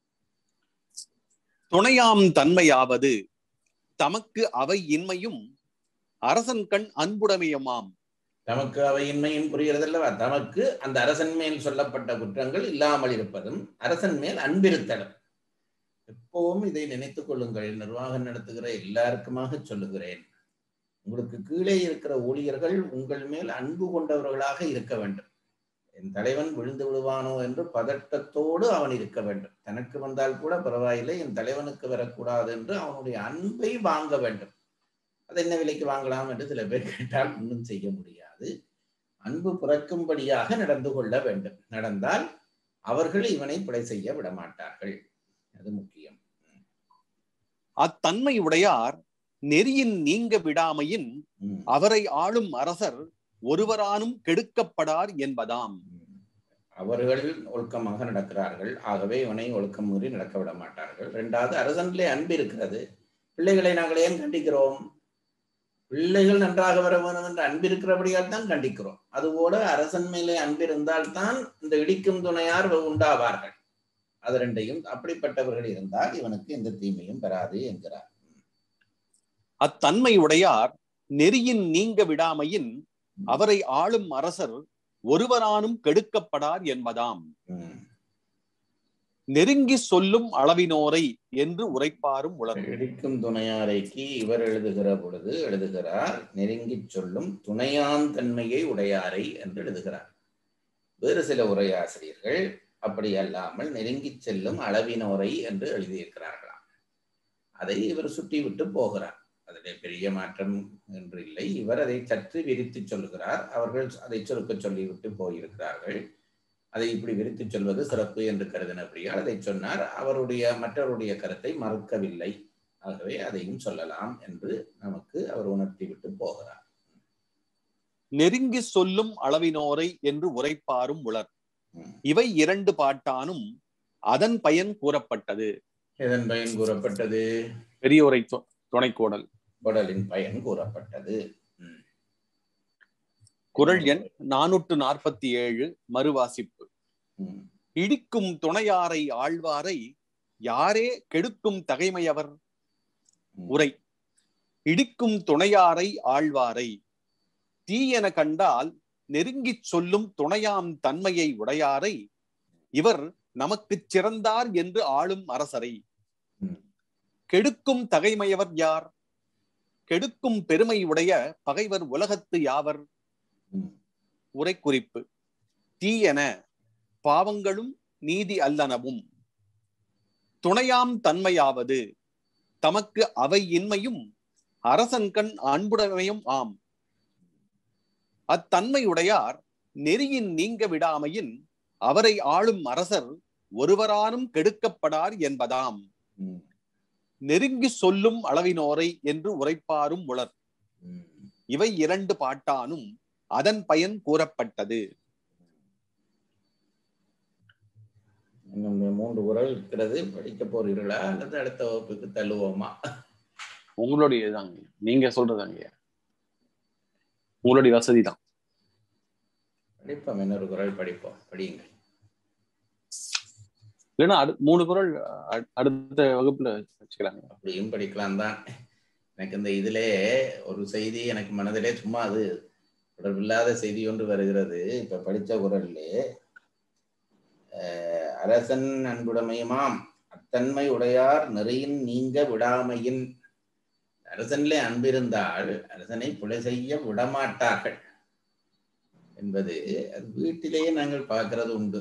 துணையாம் தன்மையாவது தமக்கு அவை இன்மையும் அரசன் கண் அன்புடைமையுமாம் தமக்கு அவையின்மையும் புரிகிறதல்லவா தமக்கு அந்த அரசன் மேல் சொல்லப்பட்ட குற்றங்கள் இல்லாமல் இருப்பதும் அரசன் மேல் அன்பிருத்தலும் எப்பவும் இதை நினைத்துக் கொள்ளுங்கள் நிர்வாகம் நடத்துகிற எல்லாருக்குமாக சொல்லுகிறேன் உங்களுக்கு கீழே இருக்கிற ஊழியர்கள் உங்கள் மேல் அன்பு கொண்டவர்களாக இருக்க வேண்டும் என் தலைவன் விழுந்து விடுவானோ என்று பதட்டத்தோடு அவன் இருக்க வேண்டும் தனக்கு வந்தால் கூட பரவாயில்லை என் தலைவனுக்கு வரக்கூடாது என்று அவனுடைய அன்பை வாங்க வேண்டும் அது என்ன விலைக்கு வாங்கலாம் என்று சில பேர் கேட்டால் ஒன்றும் செய்ய முடியாது அன்பு பிறக்கும்படியாக நடந்து கொள்ள வேண்டும் நடந்தால் அவர்கள் இவனை பிழை செய்ய விட மாட்டார்கள் அது முக்கியம் அத்தன்மை உடையார் நெறியின் நீங்க விடாமையின் ம். அவரை ஆளும் அரசர் ஒருவரானும் கெடுக்கப்படார் என்பதாம் அவர்கள் ஒழுக்கமாக நடக்கிறார்கள் ஆகவே இவனை ஒழுக்கம் மீறி நடக்க விட மாட்டார்கள் இரண்டாவது அரசனிலே அன்பு இருக்கிறது பிள்ளைகளை நாங்கள் ஏன் கண்டிக்கிறோம் பிள்ளைகள் நன்றாக வர வேண்டும் என்ற அன்பு இருக்கிறபடியால் தான் கண்டிக்கிறோம் அதுபோல அரசன் மேலே அன்பு இருந்தால் தான் இந்த இடிக்கும் துணையார் உண்டாவார்கள் அது ரெண்டையும் அப்படிப்பட்டவர்கள் இருந்தால் இவனுக்கு எந்த தீமையும் பெறாது என்கிறார் அத்தன்மை உடையார் நெறியின் நீங்க விடாமையின் அவரை ஆளும் அரசர் ஒருவரானும் கெடுக்கப்படார் என்பதாம் ம். நெருங்கி சொல்லும் அளவினோரை என்று உரைப்பாரும் உலர் இடிக்கும் துணையாரைக்கு இவர் எழுதுகிற பொழுது எழுதுகிறார் நெருங்கிச் சொல்லும் துணையான் தன்மையை உடையாரை என்று எழுதுகிறார் வேறு சில உரையாசிரியர்கள் அப்படி அல்லாமல் நெருங்கிச் செல்லும் அளவினோரை என்று எழுதியிருக்கிறார்களாம் அதை இவர் சுட்டி விட்டு போகிறார் அதிலே பெரிய மாற்றம் என்று இல்லை இவர் அதை சற்று விரித்து சொல்லுகிறார் அவர்கள் அதை சுருக்க சொல்லிவிட்டு போயிருக்கிறார்கள் அதை இப்படி விரித்து சொல்வது சிறப்பு என்று கருதினபடியால் அதை சொன்னார் அவருடைய மற்றவருடைய கருத்தை மறுக்கவில்லை ஆகவே அதையும் சொல்லலாம் என்று நமக்கு அவர் உணர்த்தி விட்டு போகிறார் நெருங்கி சொல்லும் அளவினோரை என்று உரைப்பாரும் உலர் ம். இவை இரண்டு பாட்டானும் அதன் பயன் கூறப்பட்டது இதன் பயன் கூறப்பட்டது பெரியோரை து- துணைக்கோடல் உடலின் பயன் கூறப்பட்டது ம். குரல் எண் நானூற்று நாற்பத்தி ஏழு மறுவாசிப்பு ம். இடிக்கும் துணையாரை ஆழ்வாரை யாரே கெடுக்கும் தகைமையவர் ம். உரை இடிக்கும் துணையாரை ஆழ்வாரை தீயென கண்டால் நெருங்கிச் சொல்லும் துணையாம் தன்மையை உடையாரை இவர் நமக்குச் சிறந்தார் என்று ஆளும் அரசரை ம். கெடுக்கும் தகைமையவர் யார் கெடுக்கும் பெருமை உடைய பகைவர் உலகத்து யாவர் ம். உரை குறிப்பு தீயென பாவங்களும் நீதி அல்லனவும் துணையாம் தன்மையாவது தமக்கு அவை இன்மையும் அரசன்கண் அன்புடைமையும் ஆம் அத்தன்மையுடையார் நெறியின் நீங்க விடாமையின் அவரை ஆளும் அரசர் ஒருவரானும் கெடுக்கப்படார் என்பதாம் ம். நெருங்கி சொல்லும் அளவினோரை என்று உரைப்பாரும் உளர் ம். இவை இரண்டு பாட்டானும் அதன் பயன் கூறப்பட்டது இன்னும் மூன்று குரல் இருக்கிறது படிக்க போறீர்களா அல்லது அடுத்த வகுப்புக்கு தள்ளுவோமா உங்களுடைய தாங்க நீங்க சொல்றதாங்க உங்களுடைய வசதி தான் படிப்போம் இன்னொரு குரல் படிப்போம் படியுங்க இல்லைன்னா அடு- மூணு குரல் அ- அடுத்த வகுப்புல வச்சுக்கலாங்க அப்படியும் படிக்கலாம் தான் எனக்கு இந்த இதிலே ஒரு செய்தி எனக்கு மனதிலே சும்மா அது தொடர்பில்லாத செய்தி ஒன்று வருகிறது இப்ப படிச்ச குரல்லே அஹ், அரசன் அன்புடைமையுமாம் அத்தன்மை உடையார் நெறியின் நீங்க விடாமையின் அரசனிலே அன்பிருந்தால் அரசனை புலை செய்ய விடமாட்டார்கள் என்பது அது வீட்டிலேயே நாங்கள் பார்க்கிறது உண்டு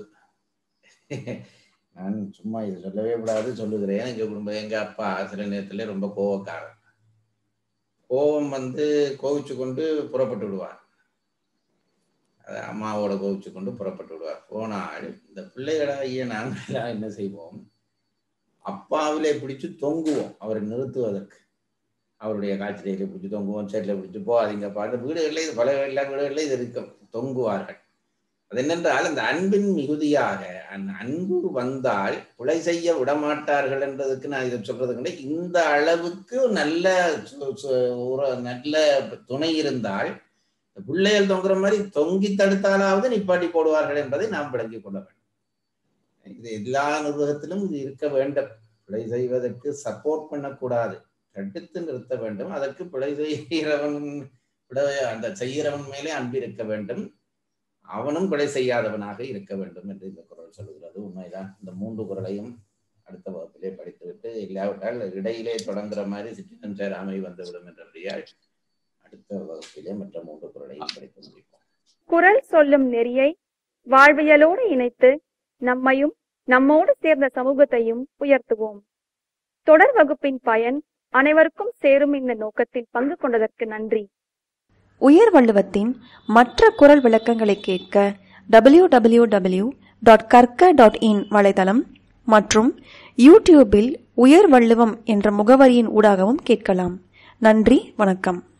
நான் சும்மா இது சொல்லவே கூடாது சொல்லுகிறேன் எங்க குடும்பம் எங்க அப்பா சில நேரத்துல ரொம்ப கோவக்காரன் கோபம் வந்து கோவிச்சு கொண்டு புறப்பட்டு விடுவார் அது அம்மாவோட கோவிச்சு கொண்டு புறப்பட்டு விடுவார் போனால் இந்த பிள்ளைகளாகிய நாங்கள் என்ன செய்வோம் அப்பாவிலே பிடிச்சு தொங்குவோம் அவரை நிறுத்துவதற்கு அவருடைய காய்ச்சலையில பிடிச்சி தொங்குவோம் சேட்டில் பிடிச்சி போகாதீங்கப்பா அந்த வீடுகளில் இது பல எல்லா வீடுகளிலும் இது இருக்கும் தொங்குவார்கள் அது என்னென்றால் அந்த அன்பின் மிகுதியாக அந்த அன்பு வந்தால் கொலை செய்ய விடமாட்டார்கள் என்றதுக்கு நான் இதை சொல்றதுக்கு இந்த அளவுக்கு நல்ல சு- சு- ஒரு நல்ல துணை இருந்தால் இந்த பிள்ளைகள் தொங்குற மாதிரி தொங்கி தடுத்தாலாவது நிப்பாட்டி போடுவார்கள் என்பதை நாம் விளங்கிக் கொள்ள வேண்டும் இது எல்லா நிர்வாகத்திலும் இது இருக்க வேண்டும் பிழை செய்வதற்கு சப்போர்ட் பண்ணக்கூடாது தடுத்து நிறுத்த வேண்டும் அதற்கு பிழை செய்கிறவன் பிழை அந்த செய்கிறவன் மேலே அன்பு இருக்க வேண்டும் அவனும் கொலை செய்யாதவனாக இருக்க வேண்டும் என்று இந்த குரல் சொல்லுகிறது உண்மைதான் இந்த மூன்று குரலையும் அடுத்த வகுப்பிலே படித்துவிட்டு இல்லாவிட்டால் இடையிலே தொடங்குற மாதிரி சிற்றினம் சேராமை வந்துவிடும் என்றபடியால் அடுத்த வகுப்பிலே மற்ற மூன்று குரலையும் படித்து முடிப்போம் குரல் சொல்லும் நெறியை வாழ்வியலோடு இணைத்து நம்மையும் நம்மோடு சேர்ந்த சமூகத்தையும் உயர்த்துவோம் தொடர் வகுப்பின் பயன் அனைவருக்கும் சேரும் இந்த நோக்கத்தில் பங்கு கொண்டதற்கு நன்றி உயர் வள்ளுவத்தின் மற்ற குரல் விளக்கங்களை கேட்க டபிள்யூ டபிள்யூ டபிள்யூ டாட் கற்க டாட் இன் வலைதளம் மற்றும் யூடியூபில் உயர் வள்ளுவம் என்ற முகவரியின் ஊடாகவும் கேட்கலாம் நன்றி வணக்கம்